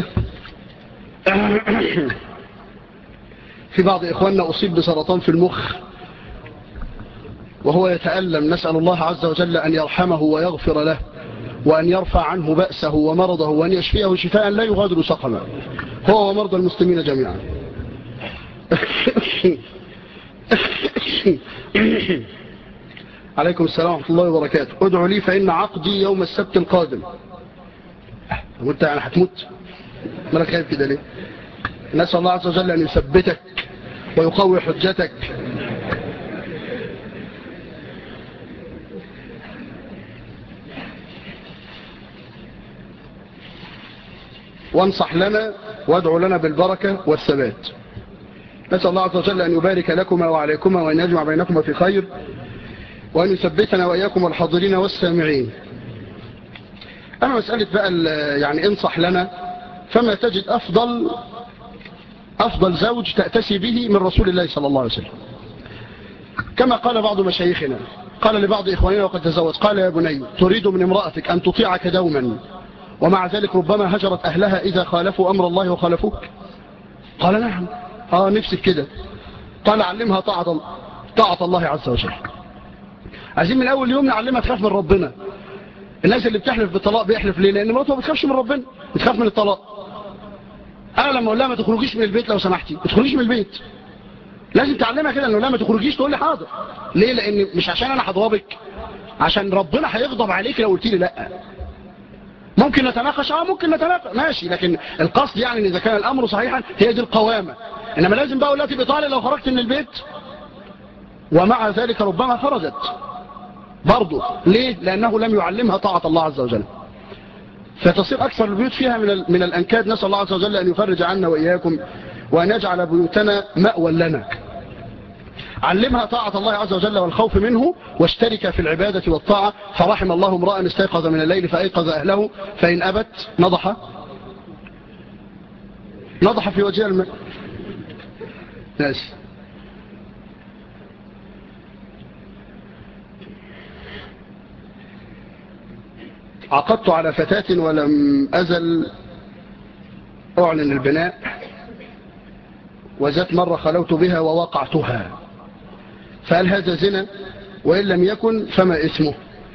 في بعض إخواننا أصيب بسرطان في المخ وهو يتألم نسأل الله عز وجل أن يرحمه ويغفر له وأن يرفع عنه بأسه ومرضه وأن يشفيه شفاء لا يغادر سقما هو ومرضى المسلمين جميعا عليكم السلام ورحمة الله وبركاته ادعوا لي فإن عقدي يوم السبت القادم وانت يعني هتموت ما انا خايف كده ليه نسأل الله عز وجل أن يثبتك ويقوي حجتك وانصح لنا وادعو لنا بالبركة والثبات نسأل الله عز وجل أن يبارك لكما وعليكما وأن يجمع بينكما في خير وأن يثبتنا وإياكم والحاضرين والسامعين أما مسألة بقى يعني انصح لنا فما تجد أفضل أفضل زوج تأتسي به من رسول الله صلى الله عليه وسلم كما قال بعض مشايخنا قال لبعض إخواننا وقد تزوج قال يا بني تريد من امرأتك أن تطيعك دوما ومع ذلك ربما هجرت أهلها إذا خالفوا أمر الله وخالفوك قال نعم آه نفسك كده قال علمها طاعة, طاعة الله عز وجل عايزين من أول يوم نعلمها تخاف من ربنا الناس اللي بتحلف بالطلاق بيحلف ليه لأن مراته ما بتخافش من ربنا بتخاف من الطلاق أنا لما أقول لها ما تخرجيش من البيت لو سمحتي ما تخرجيش من البيت لازم تعلمها كده انه لا ما تخرجيش تقول لي حاضر ليه لان مش عشان انا هضربك عشان ربنا هيغضب عليك لو قلت لي لا ممكن نتناقش اه ممكن نتناقش ماشي لكن القصد يعني ان اذا كان الامر صحيحا هي دي القوامه انما لازم بقى اقول لها تبقى لو خرجت من البيت ومع ذلك ربما خرجت برضه ليه لانه لم يعلمها طاعه الله عز وجل فتصير أكثر البيوت فيها من من الأنكاد نسأل الله عز وجل أن يفرج عنا وإياكم وأن يجعل بيوتنا مأوى لنا علمها طاعة الله عز وجل والخوف منه واشترك في العبادة والطاعة فرحم الله امرأ استيقظ من الليل فأيقظ أهله فإن أبت نضح نضح في وجه الماء ناس عقدت على فتاة ولم أزل أعلن البناء وذات مرة خلوت بها ووقعتها فهل هذا زنا وإن لم يكن فما اسمه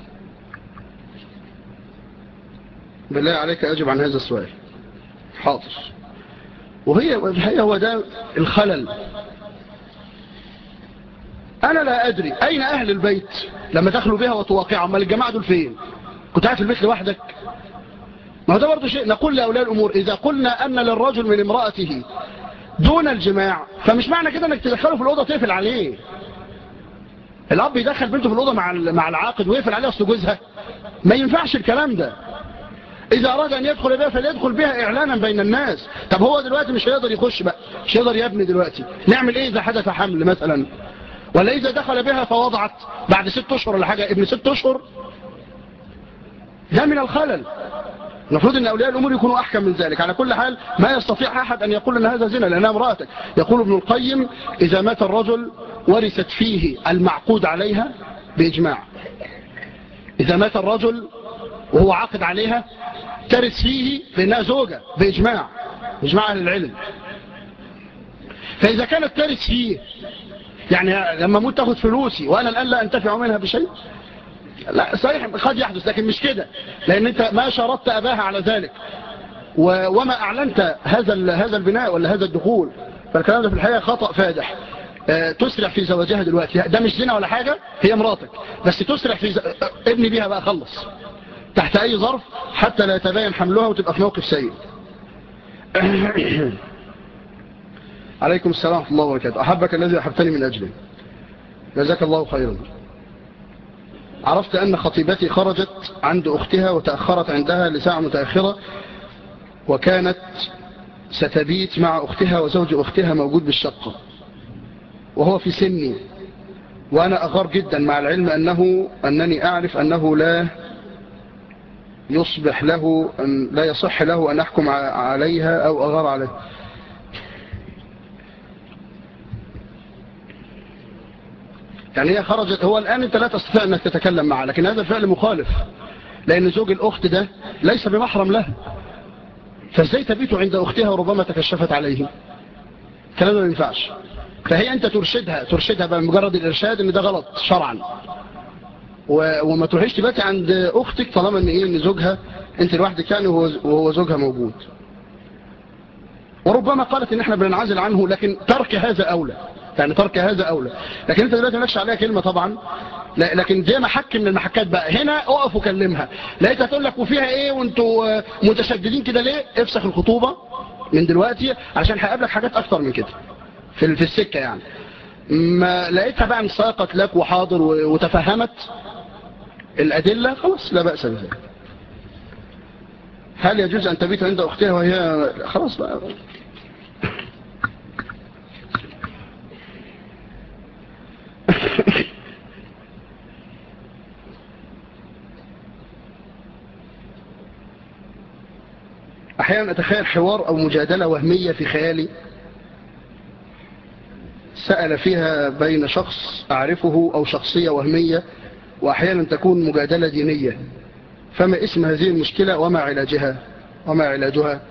بالله عليك أجب عن هذا السؤال حاضر وهي هي هو ده الخلل أنا لا أدري أين أهل البيت لما دخلوا بها وتواقعوا أما الجماعة دول فين كنت قاعد في البيت لوحدك ما هو ده برضه شيء نقول لأولياء الأمور إذا قلنا أن للرجل من امرأته دون الجماع فمش معنى كده انك تدخله في الأوضة تقفل عليه الأب يدخل بنته في الأوضة مع مع العاقد ويقفل عليه أصل جوزها ما ينفعش الكلام ده إذا أراد أن يدخل بها فليدخل بها إعلانا بين الناس طب هو دلوقتي مش هيقدر يخش بقى مش هيقدر يبني دلوقتي نعمل إيه إذا حدث حمل مثلا ولا إذا دخل بها فوضعت بعد ست أشهر ولا حاجة ابن ست أشهر ده من الخلل المفروض ان اولياء الامور يكونوا احكم من ذلك على كل حال ما يستطيع احد ان يقول ان هذا زنا لانها امرأتك يقول ابن القيم اذا مات الرجل ورثت فيه المعقود عليها باجماع اذا مات الرجل وهو عاقد عليها ترث فيه لانها زوجة باجماع باجماع اهل العلم فاذا كانت ترث فيه يعني لما موت تاخد فلوسي وانا الان لا انتفع منها بشيء لا صحيح قد يحدث لكن مش كده لان انت ما شرطت اباها على ذلك وما اعلنت هذا هذا البناء ولا هذا الدخول فالكلام ده في الحقيقه خطا فادح تسرع في زواجها دلوقتي ده مش زنا ولا حاجة هي مراتك بس تسرع في ز... ابني بيها بقى خلص تحت اي ظرف حتى لا يتبين حملها وتبقى في موقف سيء عليكم السلام ورحمة الله وبركاته أحبك الذي أحبتني من أجله جزاك الله خيرا عرفت أن خطيبتي خرجت عند أختها وتأخرت عندها لساعة متأخرة وكانت ستبيت مع أختها وزوج أختها موجود بالشقة وهو في سني وأنا أغار جدا مع العلم أنه أنني أعرف أنه لا يصبح له أن لا يصح له أن أحكم عليها أو أغار عليها يعني هي خرجت هو الآن أنت لا تستطيع أنك تتكلم معها لكن هذا الفعل مخالف لأن زوج الأخت ده ليس بمحرم له فازاي تبيت عند أختها وربما تكشفت عليه الكلام ما ينفعش فهي أنت ترشدها ترشدها بمجرد الإرشاد أن ده غلط شرعا و- وما تروحيش تباتي عند اختك طالما ان ايه ان زوجها انت لوحدك يعني وهو وهو زوجها موجود وربما قالت ان احنا بننعزل عنه لكن ترك هذا اولى يعني ترك هذا اولى لكن انت دلوقتي مالكش عليها كلمه طبعا لا- لكن زي محك من المحكات بقى هنا اقف وكلمها لقيتها تقول لك وفيها ايه وانتوا آه، متشددين كده ليه افسخ الخطوبه من دلوقتي عشان هيقابلك حاجات اكتر من كده في ال- في السكه يعني ما لقيتها بقى انساقت لك وحاضر و- وتفهمت الادله خلاص لا باس بذلك هل يجوز ان تبيت عند اختها وهي خلاص بقى احيانا اتخيل حوار او مجادله وهميه في خيالي سأل فيها بين شخص أعرفه أو شخصية وهمية وأحيانا تكون مجادلة دينية فما اسم هذه المشكلة وما علاجها وما علاجها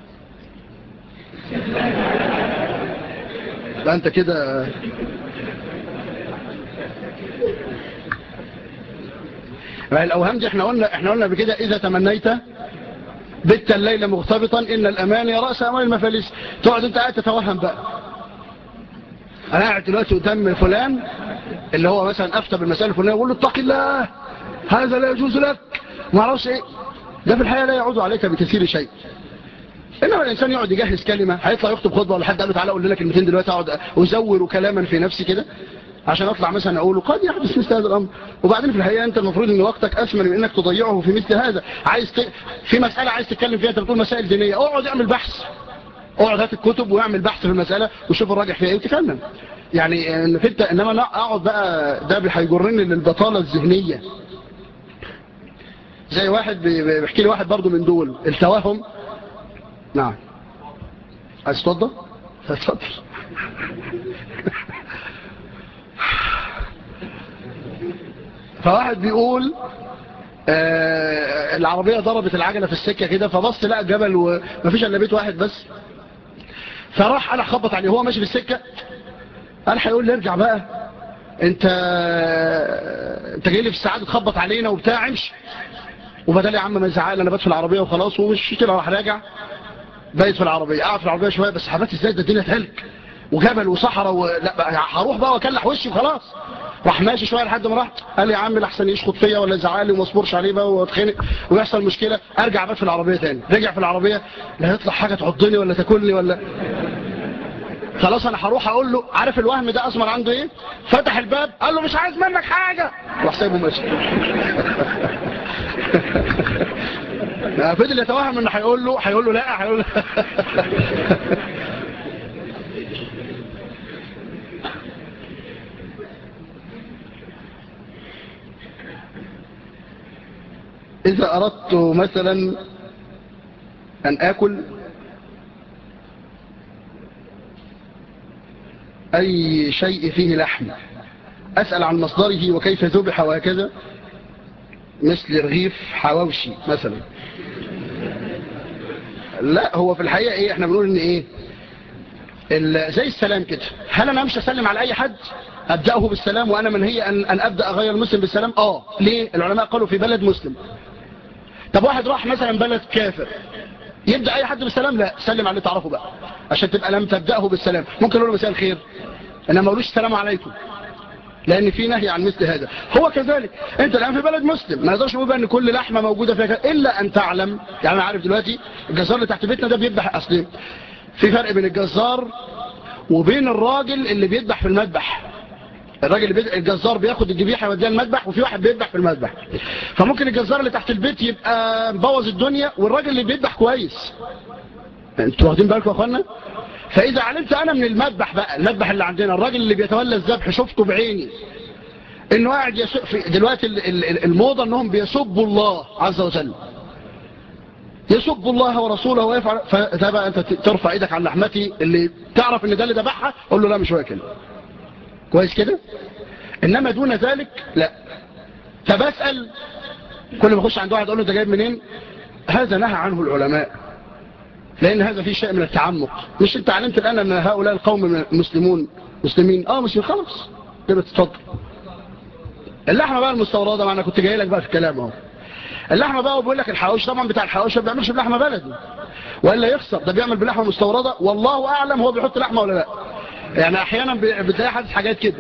ده أنت كده ما الأوهام دي احنا قلنا احنا قلنا بكده إذا تمنيت بت الليل مغتبطا إن الأماني رأس أمال المفاليس تقعد أنت قاعد تتوهم بقى انا قاعد دلوقتي قدام فلان اللي هو مثلا افتى بالمسائل الفلانيه يقول له اتق الله هذا لا يجوز لك ما اعرفش ايه ده في الحقيقه لا يعود عليك بكثير شيء انما الانسان يقعد يجهز كلمه هيطلع يخطب خطبه ولا حد قال له تعالى اقول لك كلمتين دلوقتي اقعد ازور كلاما في نفسي كده عشان اطلع مثلا اقوله قد يحدث مثل هذا الامر وبعدين في الحقيقه انت المفروض ان وقتك اثمن من انك تضيعه في مثل هذا عايز ت... في مساله عايز تتكلم فيها انت بتقول مسائل دينيه اقعد اعمل بحث اقعد هات الكتب واعمل بحث في المساله وشوف الراجح فيها ايه وتكلم يعني انك انت انما انا اقعد بقى ده هيجرني للبطاله الذهنيه زي واحد بي- بي- بيحكي لي واحد برضو من دول التوهم نعم عايز تفضل اتفضل فواحد بيقول آه العربية ضربت العجلة في السكة كده فبص لقى جبل ومفيش الا بيت واحد بس فراح قال خبط عليه هو ماشي في السكة قال هيقول لي ارجع بقى انت انت جاي لي في الساعات تخبط علينا وبتاع امشي وبدل يا عم ما يزعل انا بات في العربيه وخلاص ومش كده راح راجع بايت في العربيه قعد في العربيه شويه بس حبات ازاي ده الدنيا تهلك وجبل وصحراء و... لا بقى هروح بقى واكلح وشي وخلاص راح ماشي شويه لحد ما راح قال لي يا عم الاحسن يشخط فيا ولا يزعل لي وما اصبرش عليه بقى واتخنق ويحصل مشكله ارجع بات في العربيه تاني رجع في العربيه لا يطلع حاجه تعضني ولا تاكلني ولا خلاص انا هروح اقول له عارف الوهم ده اصلا عنده ايه فتح الباب قال له مش عايز منك حاجه راح سايبه ماشي فضل يتوهم انه هيقول له هيقول له لا هيقول له إذا أردت مثلا أن آكل أي شيء فيه لحم أسأل عن مصدره وكيف ذبح وهكذا مثل رغيف حواوشي مثلا لا هو في الحقيقة ايه احنا بنقول ان ايه ال- زي السلام كده هل انا امشي اسلم على اي حد ابدأه بالسلام وانا منهي ان, أن ابدأ غير المسلم بالسلام اه ليه العلماء قالوا في بلد مسلم طب واحد راح مثلا بلد كافر يبدأ اي حد بالسلام لا سلم على اللي تعرفه بقى عشان تبقى لم تبدأه بالسلام ممكن اقول له مساء الخير انا ما اقولوش السلام عليكم لان في نهي عن مثل هذا هو كذلك انت الان في بلد مسلم ما نقدرش نقول بقى ان كل لحمه موجوده فيها كده الا ان تعلم يعني انا عارف دلوقتي الجزار اللي تحت بيتنا ده بيذبح اصلي في فرق بين الجزار وبين الراجل اللي بيذبح في المذبح الراجل اللي بيذبح الجزار بياخد الذبيحه يوديها المذبح وفي واحد بيذبح في المذبح فممكن الجزار اللي تحت البيت يبقى مبوظ الدنيا والراجل اللي بيذبح كويس انتوا واخدين بالكم يا اخوانا فاذا علمت انا من المذبح بقى المذبح اللي عندنا الراجل اللي بيتولى الذبح شفته بعيني انه قاعد يسب في دلوقتي ال- ال- الموضه انهم بيسبوا الله عز وجل يسب الله ورسوله ويفعل فده بقى انت ترفع ايدك عن لحمتي اللي تعرف ان ده اللي ذبحها قول له لا مش واكل كويس كده انما دون ذلك لا فبسال كل ما اخش عند واحد اقول له انت جايب منين هذا نهى عنه العلماء لان هذا فيه شيء من التعمق مش انت علمت الان ان هؤلاء القوم مسلمون مسلمين اه مسلمين خلاص كده تتفضل اللحمة بقى المستوردة ما انا كنت جاي لك بقى في الكلام اهو اللحمة بقى وبيقول لك الحواوش طبعا بتاع الحواوش ما بيعملش بلحمة بلدي ولا يخسر ده بيعمل بلحمة مستوردة والله اعلم هو بيحط لحمة ولا لا يعني احيانا بتلاقي حدث حاجات كده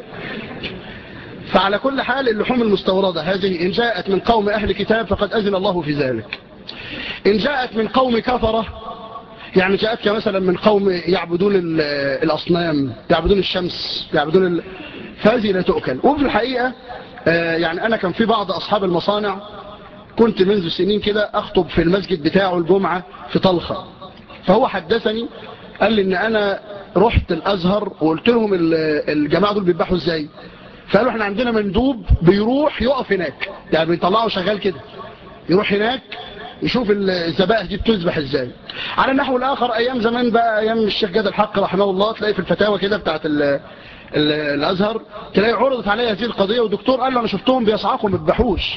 فعلى كل حال اللحوم المستوردة هذه إن جاءت من قوم أهل كتاب فقد أذن الله في ذلك إن جاءت من قوم كفرة يعني جاءتك مثلا من قوم يعبدون الأصنام يعبدون الشمس يعبدون ال... فهذه لا تؤكل وفي الحقيقة يعني أنا كان في بعض أصحاب المصانع كنت منذ سنين كده أخطب في المسجد بتاعه الجمعة في طلخة فهو حدثني قال لي إن أنا رحت الأزهر وقلت لهم الجماعة دول بيذبحوا إزاي فقالوا احنا عندنا مندوب بيروح يقف هناك يعني بيطلعوا شغال كده يروح هناك يشوف الذبائح دي بتذبح ازاي على النحو الاخر ايام زمان بقى ايام الشيخ جاد الحق رحمه الله تلاقي في الفتاوى كده بتاعت ال ال الازهر تلاقي عرضت عليه هذه القضيه ودكتور قال له انا شفتهم بيصعقوا ما بيذبحوش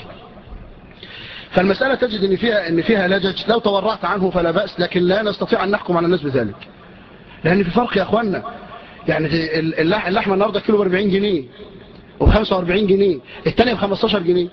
فالمسألة تجد ان فيها ان فيها لجج لو تورعت عنه فلا بأس لكن لا نستطيع ان نحكم على الناس بذلك لان في فرق يا اخوانا يعني اللحمة النهاردة كيلو ب 40 جنيه وب 45 جنيه الثانيه ب 15 جنيه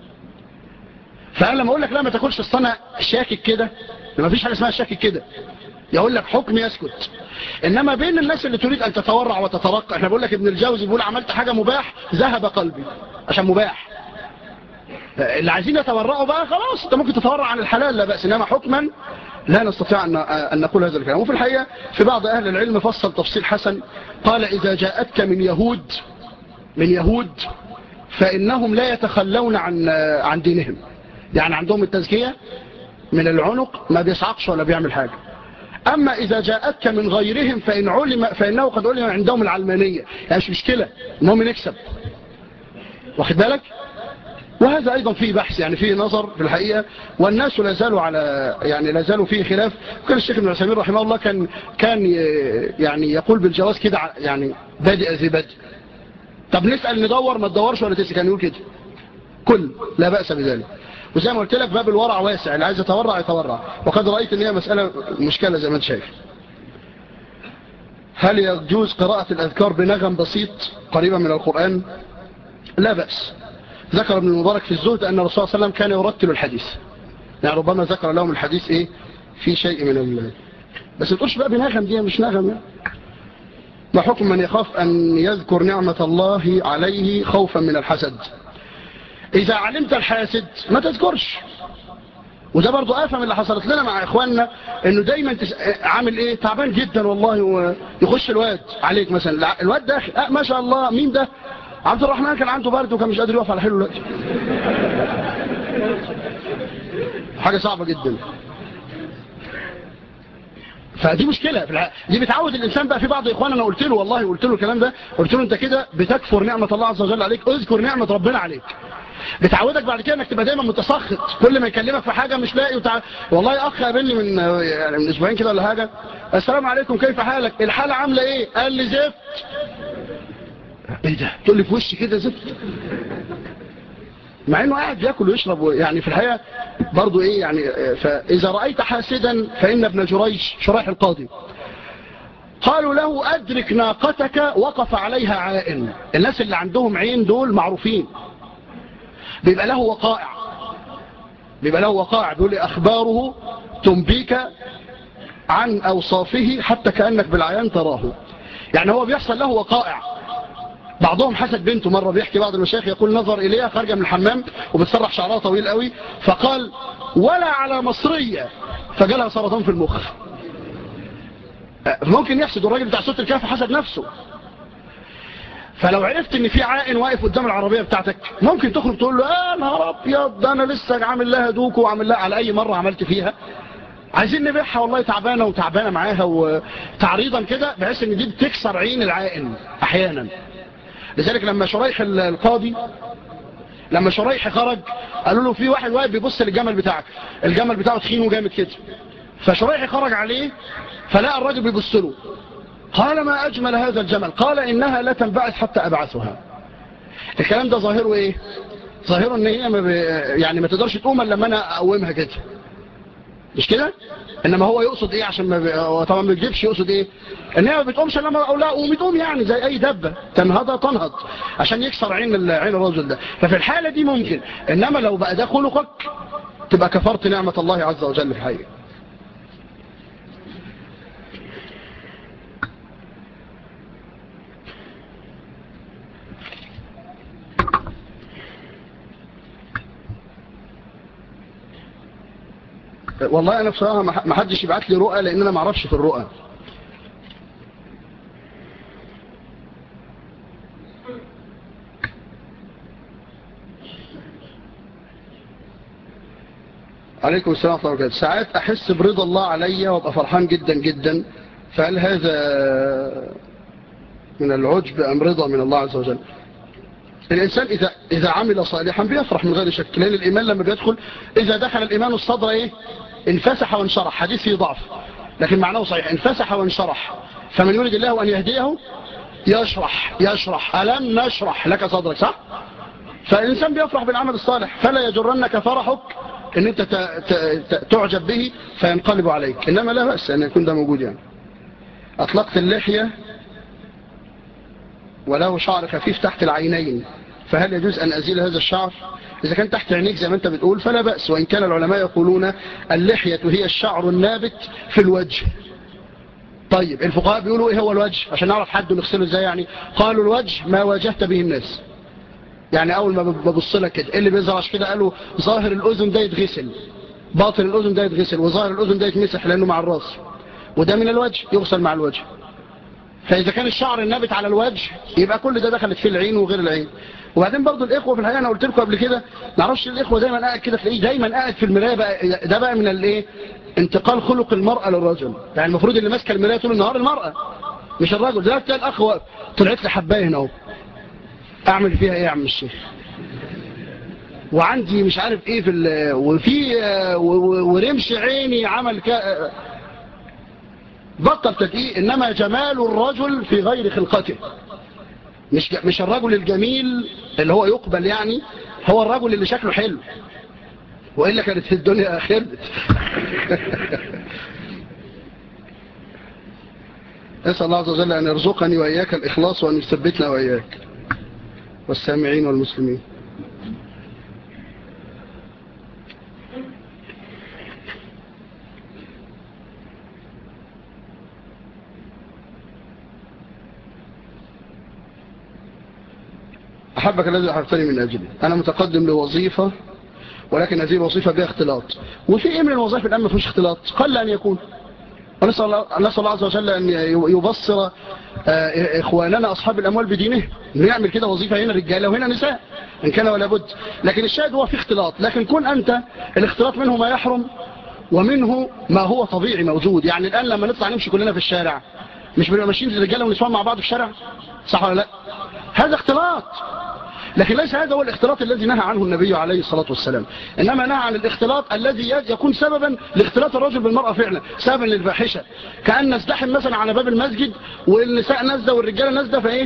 فانا لما اقول لك لا ما تاكلش الصنع شاكك كده ما فيش حاجه اسمها شاكك كده يقول لك حكم يسكت انما بين الناس اللي تريد ان تتورع وتترقى احنا بقول لك ابن الجوزي بيقول عملت حاجه مباح ذهب قلبي عشان مباح اللي عايزين يتورعوا بقى خلاص انت ممكن تتورع عن الحلال لا باس انما حكما لا نستطيع ان ان نقول هذا الكلام وفي الحقيقه في بعض اهل العلم فصل تفصيل حسن قال اذا جاءتك من يهود من يهود فإنهم لا يتخلون عن عن دينهم يعني عندهم التزكية من العنق ما بيصعقش ولا بيعمل حاجة أما إذا جاءتك من غيرهم فإن علم فإنه قد علم عندهم العلمانية يعني مش مشكلة المهم نكسب واخد بالك وهذا أيضا فيه بحث يعني فيه نظر في الحقيقة والناس لا زالوا على يعني لا زالوا فيه خلاف وكان الشيخ ابن عثيمين رحمه الله كان كان يعني يقول بالجواز كده يعني بادئ ذي بدء طب نسأل ندور ما تدورش ولا تسأل كان يقول كده كل لا بأس بذلك وزي ما قلت لك باب الورع واسع اللي عايز يتورع يتورع وقد رأيت ان هي مسألة مشكلة زي ما انت شايف هل يجوز قراءة الأذكار بنغم بسيط قريبا من القرآن لا بأس ذكر ابن المبارك في الزهد أن الرسول صلى الله عليه وسلم كان يرتل الحديث يعني ربما ذكر لهم الحديث إيه في شيء من ال... بس ما تقولش بقى بنغم دي مش نغم يعني ما حكم من يخاف أن يذكر نعمة الله عليه خوفا من الحسد إذا علمت الحاسد ما تذكرش وده برضو آفة اللي حصلت لنا مع إخواننا إنه دايما تس... عامل إيه تعبان جدا والله ويخش الواد عليك مثلا الواد داخل أه ما شاء الله مين ده عبد الرحمن كان عنده برد وكان مش قادر يقف على حلو دلوقتي حاجة صعبة جدا فدي مشكلة دي بتعود الإنسان بقى في بعض إخواننا أنا قلت له والله قلت له الكلام ده قلت له أنت كده بتكفر نعمة الله عز وجل عليك اذكر نعمة ربنا عليك بتعودك بعد كده انك تبقى دايما متسخط كل ما يكلمك في حاجة مش لاقي وتع... والله اخ قابلني من يعني من اسبوعين كده ولا حاجة السلام عليكم كيف حالك الحالة عاملة ايه قال لي زفت ايه ده تقول لي في وشي كده زفت مع انه قاعد بياكل ويشرب يعني في الحقيقة برضو ايه يعني فاذا رأيت حاسدا فان ابن جريج شرايح القاضي قالوا له ادرك ناقتك وقف عليها عائن الناس اللي عندهم عين دول معروفين بيبقى له وقائع بيبقى له وقائع بيقول لي أخباره تنبيك عن أوصافه حتى كأنك بالعيان تراه يعني هو بيحصل له وقائع بعضهم حسد بنته مرة بيحكي بعض المشايخ يقول نظر إليها خارجة من الحمام وبتسرح شعرها طويل قوي فقال ولا على مصرية فجالها سرطان في المخ ممكن يحسد الراجل بتاع صوت الكهف حسد نفسه فلو عرفت ان في عائن واقف قدام العربية بتاعتك ممكن تخرج تقول له اه نهار ابيض ده انا لسه عامل لها دوكو وعامل لها على اي مرة عملت فيها عايزين نبيعها والله تعبانة وتعبانة معاها وتعريضا كده بحيث ان دي بتكسر عين العائن احيانا لذلك لما شريح القاضي لما شريح خرج قالوا له في واحد واقف بيبص للجمل بتاعك الجمل بتاعه تخين وجامد كده فشريح خرج عليه فلقى الراجل بيبص له قال ما أجمل هذا الجمل قال إنها لا تنبعث حتى أبعثها الكلام ده ظاهره إيه ظاهره إن هي ما ب... يعني ما تقدرش تقوم لما أنا أقومها كده مش كده انما هو يقصد ايه عشان ما ب... هو طبعا ما بيكذبش يقصد ايه ان هي ما بتقومش لما اقول لها قومي تقوم يعني زي اي دبه تنهض تنهض عشان يكسر عين ال... عين الرجل ده ففي الحاله دي ممكن انما لو بقى ده خلقك تبقى كفرت نعمه الله عز وجل في الحقيقه والله انا بصراحه ما حدش يبعت لي رؤى لان انا ما اعرفش في الرؤى عليكم السلام ورحمه الله وبركاته ساعات احس برضا الله عليا وابقى فرحان جدا جدا فهل هذا من العجب ام رضا من الله عز وجل الإنسان إذا, إذا عمل صالحا بيفرح من غير شك لأن الإيمان لما بيدخل إذا دخل الإيمان الصدر إيه انفسح وانشرح حديث فيه ضعف لكن معناه صحيح انفسح وانشرح فمن يريد الله أن يهديه يشرح يشرح ألم نشرح لك صدرك صح فالإنسان بيفرح بالعمل الصالح فلا يجرنك فرحك ان انت تعجب به فينقلب عليك انما لا بأس ان يكون ده موجود يعني اطلقت اللحية وله شعر خفيف تحت العينين فهل يجوز أن أزيل هذا الشعر إذا كان تحت عينيك زي ما أنت بتقول فلا بأس وإن كان العلماء يقولون اللحية هي الشعر النابت في الوجه طيب الفقهاء بيقولوا إيه هو الوجه عشان نعرف حد نغسله إزاي يعني قالوا الوجه ما واجهت به الناس يعني أول ما ببص لك كده اللي بيزرعش كده قالوا ظاهر الأذن ده يتغسل باطن الأذن ده يتغسل وظاهر الأذن ده يتمسح لأنه مع الراس وده من الوجه يغسل مع الوجه فإذا كان الشعر النابت على الوجه يبقى كل ده دخلت فيه العين وغير العين وبعدين برضو الإخوة في الحقيقة أنا قلت لكم قبل كده نعرفش الإخوة دايما قاعد كده تلاقيه دايما قاعد في المراية بقى ده بقى من الايه انتقال خلق المرأة للرجل يعني المفروض اللي ماسكه المراية طول النهار المرأة مش الرجل ده بتاع الأخ واقف طلعت لي حباية هنا اهو أعمل فيها إيه يا عم الشيخ وعندي مش عارف ايه في وفي ورمش عيني عمل كا بطل تدقيق إنما جمال الرجل في غير خلقته مش مش الرجل الجميل اللي هو يقبل يعني هو الرجل اللي شكله حلو وإلا كانت الدنيا خربت أسأل الله عز وجل أن يرزقني وإياك الإخلاص وأن يثبتنا وإياك والسامعين والمسلمين أحبك الذي أحبتني من أجله أنا متقدم لوظيفة ولكن هذه الوظيفة بها اختلاط وفي إيه من الوظائف الآن ما فيش اختلاط قل أن يكون ونسأل الله, نسأل الله عز وجل أن يبصر إخواننا أصحاب الأموال بدينه نعمل كده وظيفة هنا رجالة وهنا نساء إن كان ولا بد لكن الشاهد هو في اختلاط لكن كن أنت الاختلاط منه ما يحرم ومنه ما هو طبيعي موجود يعني الآن لما نطلع نمشي كلنا في الشارع مش بنبقى ماشيين الرجاله ونسوان مع بعض في الشارع صح ولا لا هذا اختلاط لكن ليس هذا هو الاختلاط الذي نهى عنه النبي عليه الصلاة والسلام إنما نهى عن الاختلاط الذي يكون سببا لاختلاط الرجل بالمرأة فعلا سببا للفاحشة كأن نزدحم مثلا على باب المسجد والنساء نزدة والرجالة نزدة فإيه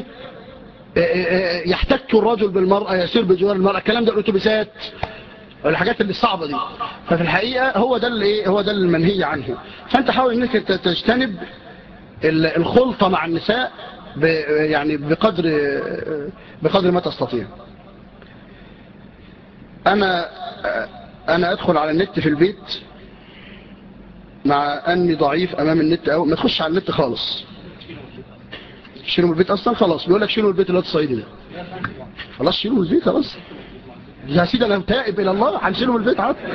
يحتك الرجل بالمرأة يسير بجوار المرأة الكلام ده الأتوبيسات والحاجات اللي الصعبة دي ففي الحقيقة هو ده اللي هو ده المنهي عنه فأنت حاول انك تجتنب الخلطة مع النساء يعني بقدر بقدر ما تستطيع أنا أنا أدخل على النت في البيت مع أني ضعيف أمام النت أو ما تخش على النت خالص شيلوا من البيت أصلا خلاص بيقول لك شيلوا البيت اللي الصعيدي ده خلاص شيلوا من البيت خلاص يا سيدي أنا تائب إلى الله هنشيله من البيت عادي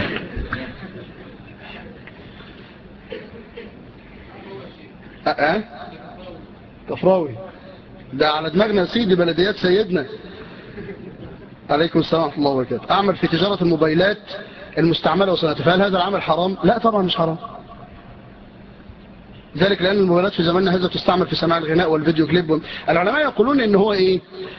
أه أه كفراوي ده على دماغنا سيدي بلديات سيدنا عليكم السلام ورحمة الله وبركاته أعمل في تجارة الموبايلات المستعملة وصناعتها فهل هذا العمل حرام؟ لا طبعا مش حرام ذلك لأن الموبايلات في زماننا هذا تستعمل في سماع الغناء والفيديو كليب العلماء يقولون ان هو ايه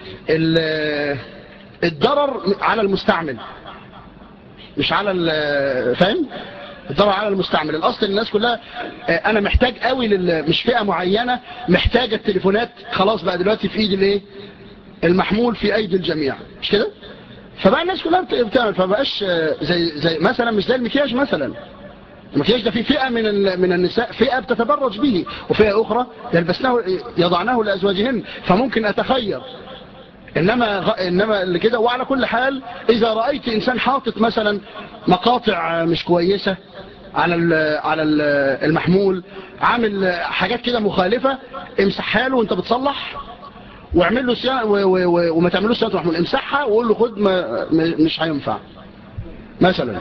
الضرر على المستعمل مش على فاهم الضرر على المستعمل الاصل الناس كلها انا محتاج قوي لل... مش فئه معينه محتاجه التليفونات خلاص بقى دلوقتي في ايد الايه المحمول في ايدي الجميع مش كده فبقى الناس كلها بتعمل فبقاش زي زي مثلا مش زي المكياج مثلا المكياج ده في فئة من من النساء فئة بتتبرج به وفئة أخرى يلبسناه يضعناه لأزواجهن فممكن أتخير إنما, غ... إنما اللي كده وعلى كل حال إذا رأيت إنسان حاطط مثلا مقاطع مش كويسة على على المحمول عامل حاجات كده مخالفة امسحها له وانت بتصلح واعمل له صيانه وما تعملوش صيانه محمول امسحها وقول له خد ما مش هينفع مثلا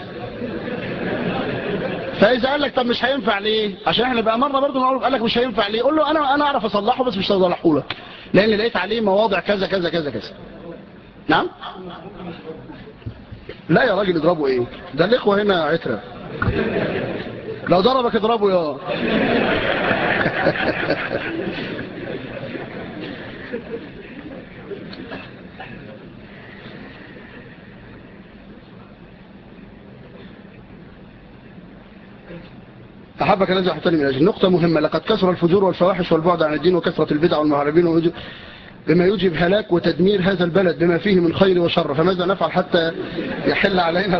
فاذا قال لك طب مش هينفع ليه عشان احنا بقى مره برضه نقول قال لك مش هينفع ليه قول له انا انا اعرف اصلحه بس مش هصلحه لك لان لقيت عليه مواضع كذا كذا كذا كذا نعم لا يا راجل اضربه ايه ده الاخوه هنا عتره لو ضربك اضربه يا أحبك الذي أحطني من أجل نقطة مهمة لقد كثر الفجور والفواحش والبعد عن الدين وكثرة البدع والمعربين بما يوجب هلاك وتدمير هذا البلد بما فيه من خير وشر فماذا نفعل حتى يحل علينا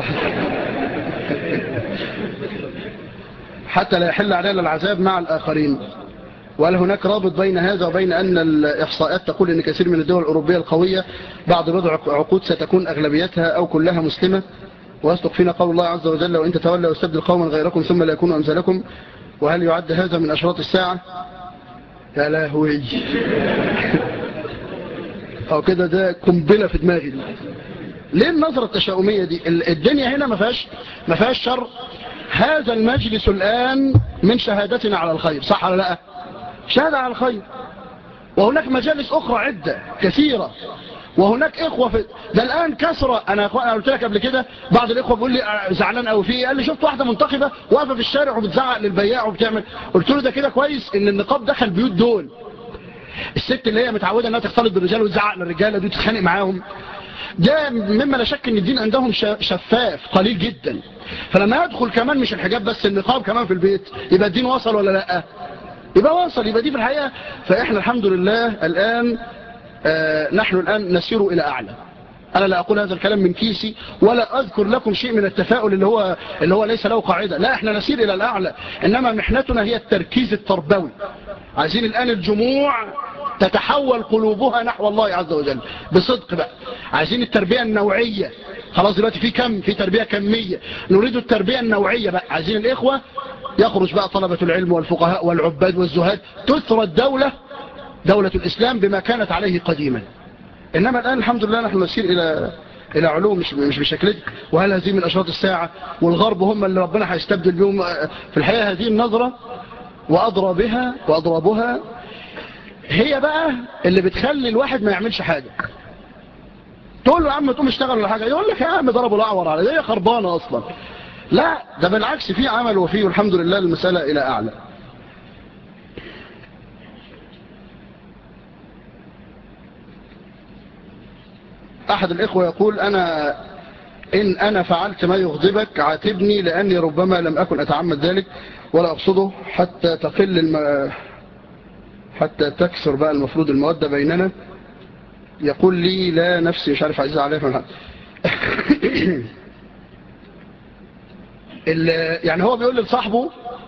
حتى لا يحل علينا العذاب مع الآخرين وهل هناك رابط بين هذا وبين أن الإحصاءات تقول أن كثير من الدول الأوروبية القوية بعد بضع عقود ستكون أغلبيتها أو كلها مسلمة ويصدق فينا قول الله عز وجل وإن تتولى واستبدل قوما غيركم ثم لا يكونوا أمثالكم وهل يعد هذا من أشراط الساعة يا لهوي أو كده ده قنبلة في دماغي دي. ليه النظرة التشاؤمية دي الدنيا هنا ما فيهاش ما فيهاش شر هذا المجلس الآن من شهادتنا على الخير صح ولا لا شهادة على الخير وهناك مجالس أخرى عدة كثيرة وهناك إخوة في ده الآن كسرة أنا أنا قلت لك قبل كده بعض الإخوة بيقول لي زعلان قوي فيه قال لي شفت واحدة منتخبة واقفة في الشارع وبتزعق للبياع وبتعمل قلت له ده كده كويس إن النقاب دخل بيوت دول الست اللي هي متعودة انها تختلط بالرجال وتزعق للرجالة دي تتخانق معاهم ده مما لا شك ان الدين عندهم شفاف قليل جدا فلما يدخل كمان مش الحجاب بس النقاب كمان في البيت يبقى الدين وصل ولا لا يبقى وصل يبقى دي في الحقيقة فإحنا الحمد لله الآن آه نحن الآن نسير إلى أعلى أنا لا أقول هذا الكلام من كيسي ولا أذكر لكم شيء من التفاؤل اللي هو, اللي هو ليس له قاعدة لا إحنا نسير إلى الأعلى إنما محنتنا هي التركيز التربوي عايزين الآن الجموع تتحول قلوبها نحو الله عز وجل بصدق بقى عايزين التربية النوعية خلاص دلوقتي في كم في تربية كمية نريد التربية النوعية بقى عايزين الإخوة يخرج بقى طلبة العلم والفقهاء والعباد والزهاد تثرى الدولة دولة الإسلام بما كانت عليه قديما إنما الآن الحمد لله نحن نسير إلى إلى علوم مش مش بشكلتك وهل هذه من أشراط الساعة والغرب هم اللي ربنا هيستبدل بهم في الحقيقة هذه النظرة وأضرى بها وأضربها هي بقى اللي بتخلي الواحد ما يعملش حاجة تقول له يا عم تقوم اشتغل ولا حاجة يقول لك يا عم ضربوا الأعور على هي خربانة أصلا لا ده بالعكس في عمل وفيه والحمد لله المسألة إلى أعلى أحد الإخوة يقول أنا إن أنا فعلت ما يغضبك عاتبني لأني ربما لم أكن أتعمد ذلك ولا أقصده حتى تقل الم... حتى تكسر بقى المفروض المودة بيننا يقول لي لا نفسي مش عارف عزيز عليه فمحد يعني هو بيقول لصاحبه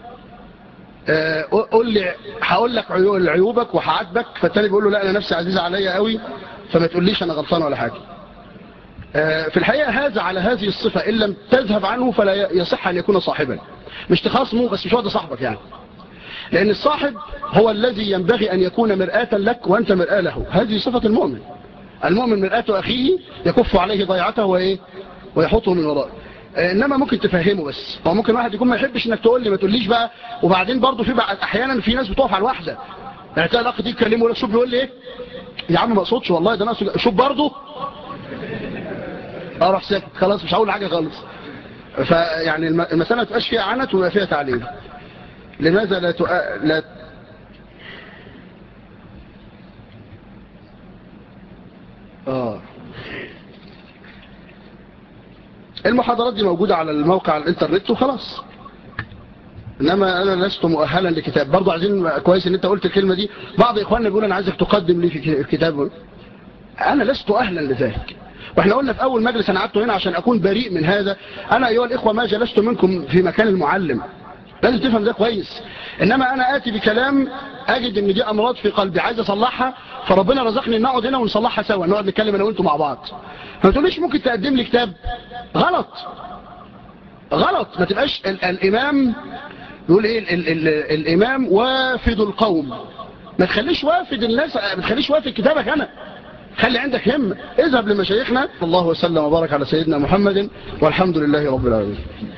قول لي هقول لك عيوبك وهعاتبك فالتاني بيقول له لا انا نفسي عزيزه عليا قوي فما تقوليش انا غلطان ولا حاجه في الحقيقه هذا على هذه الصفه ان لم تذهب عنه فلا يصح ان يكون صاحبا مش تخاصمه بس مش هو ده صاحبك يعني لان الصاحب هو الذي ينبغي ان يكون مرآة لك وانت مرآة له هذه صفه المؤمن المؤمن مرآة اخيه يكف عليه ضيعته وايه ويحطه من ورائه انما ممكن تفهمه بس هو ممكن واحد يكون ما يحبش انك تقول لي ما تقوليش بقى وبعدين برضه في بقى احيانا في ناس بتقف على الواحده يعني تلاقي الاخ دي يتكلمه ولا شوف بيقول لي ايه يا عم ما اقصدش والله ده انا شوف برضه اروح ساكت خلاص مش هقول حاجه خالص فيعني المساله ما تبقاش فيها عنت وما فيها تعليل لماذا لا تؤ... لا اه المحاضرات دي موجودة على الموقع على الانترنت وخلاص انما انا لست مؤهلا لكتاب برضو عايزين كويس ان انت قلت الكلمة دي بعض اخواننا بيقول انا عايزك تقدم لي في الكتاب انا لست اهلا لذلك واحنا قلنا في اول مجلس انا قعدت هنا عشان اكون بريء من هذا انا ايها الاخوة ما جلست منكم في مكان المعلم لازم تفهم ده كويس انما انا اتي بكلام اجد ان دي امراض في قلبي عايز اصلحها فربنا رزقني ان نقعد هنا ونصلحها سوا نقعد نتكلم انا وانتم مع بعض ما تقوليش ممكن تقدم لي كتاب غلط غلط ما تبقاش ال الامام يقول ايه ال ال ال الامام وافد القوم ما تخليش وافد الناس ما تخليش وافد كتابك انا خلي عندك همة اذهب لمشايخنا الله وسلم وبارك على سيدنا محمد والحمد لله رب العالمين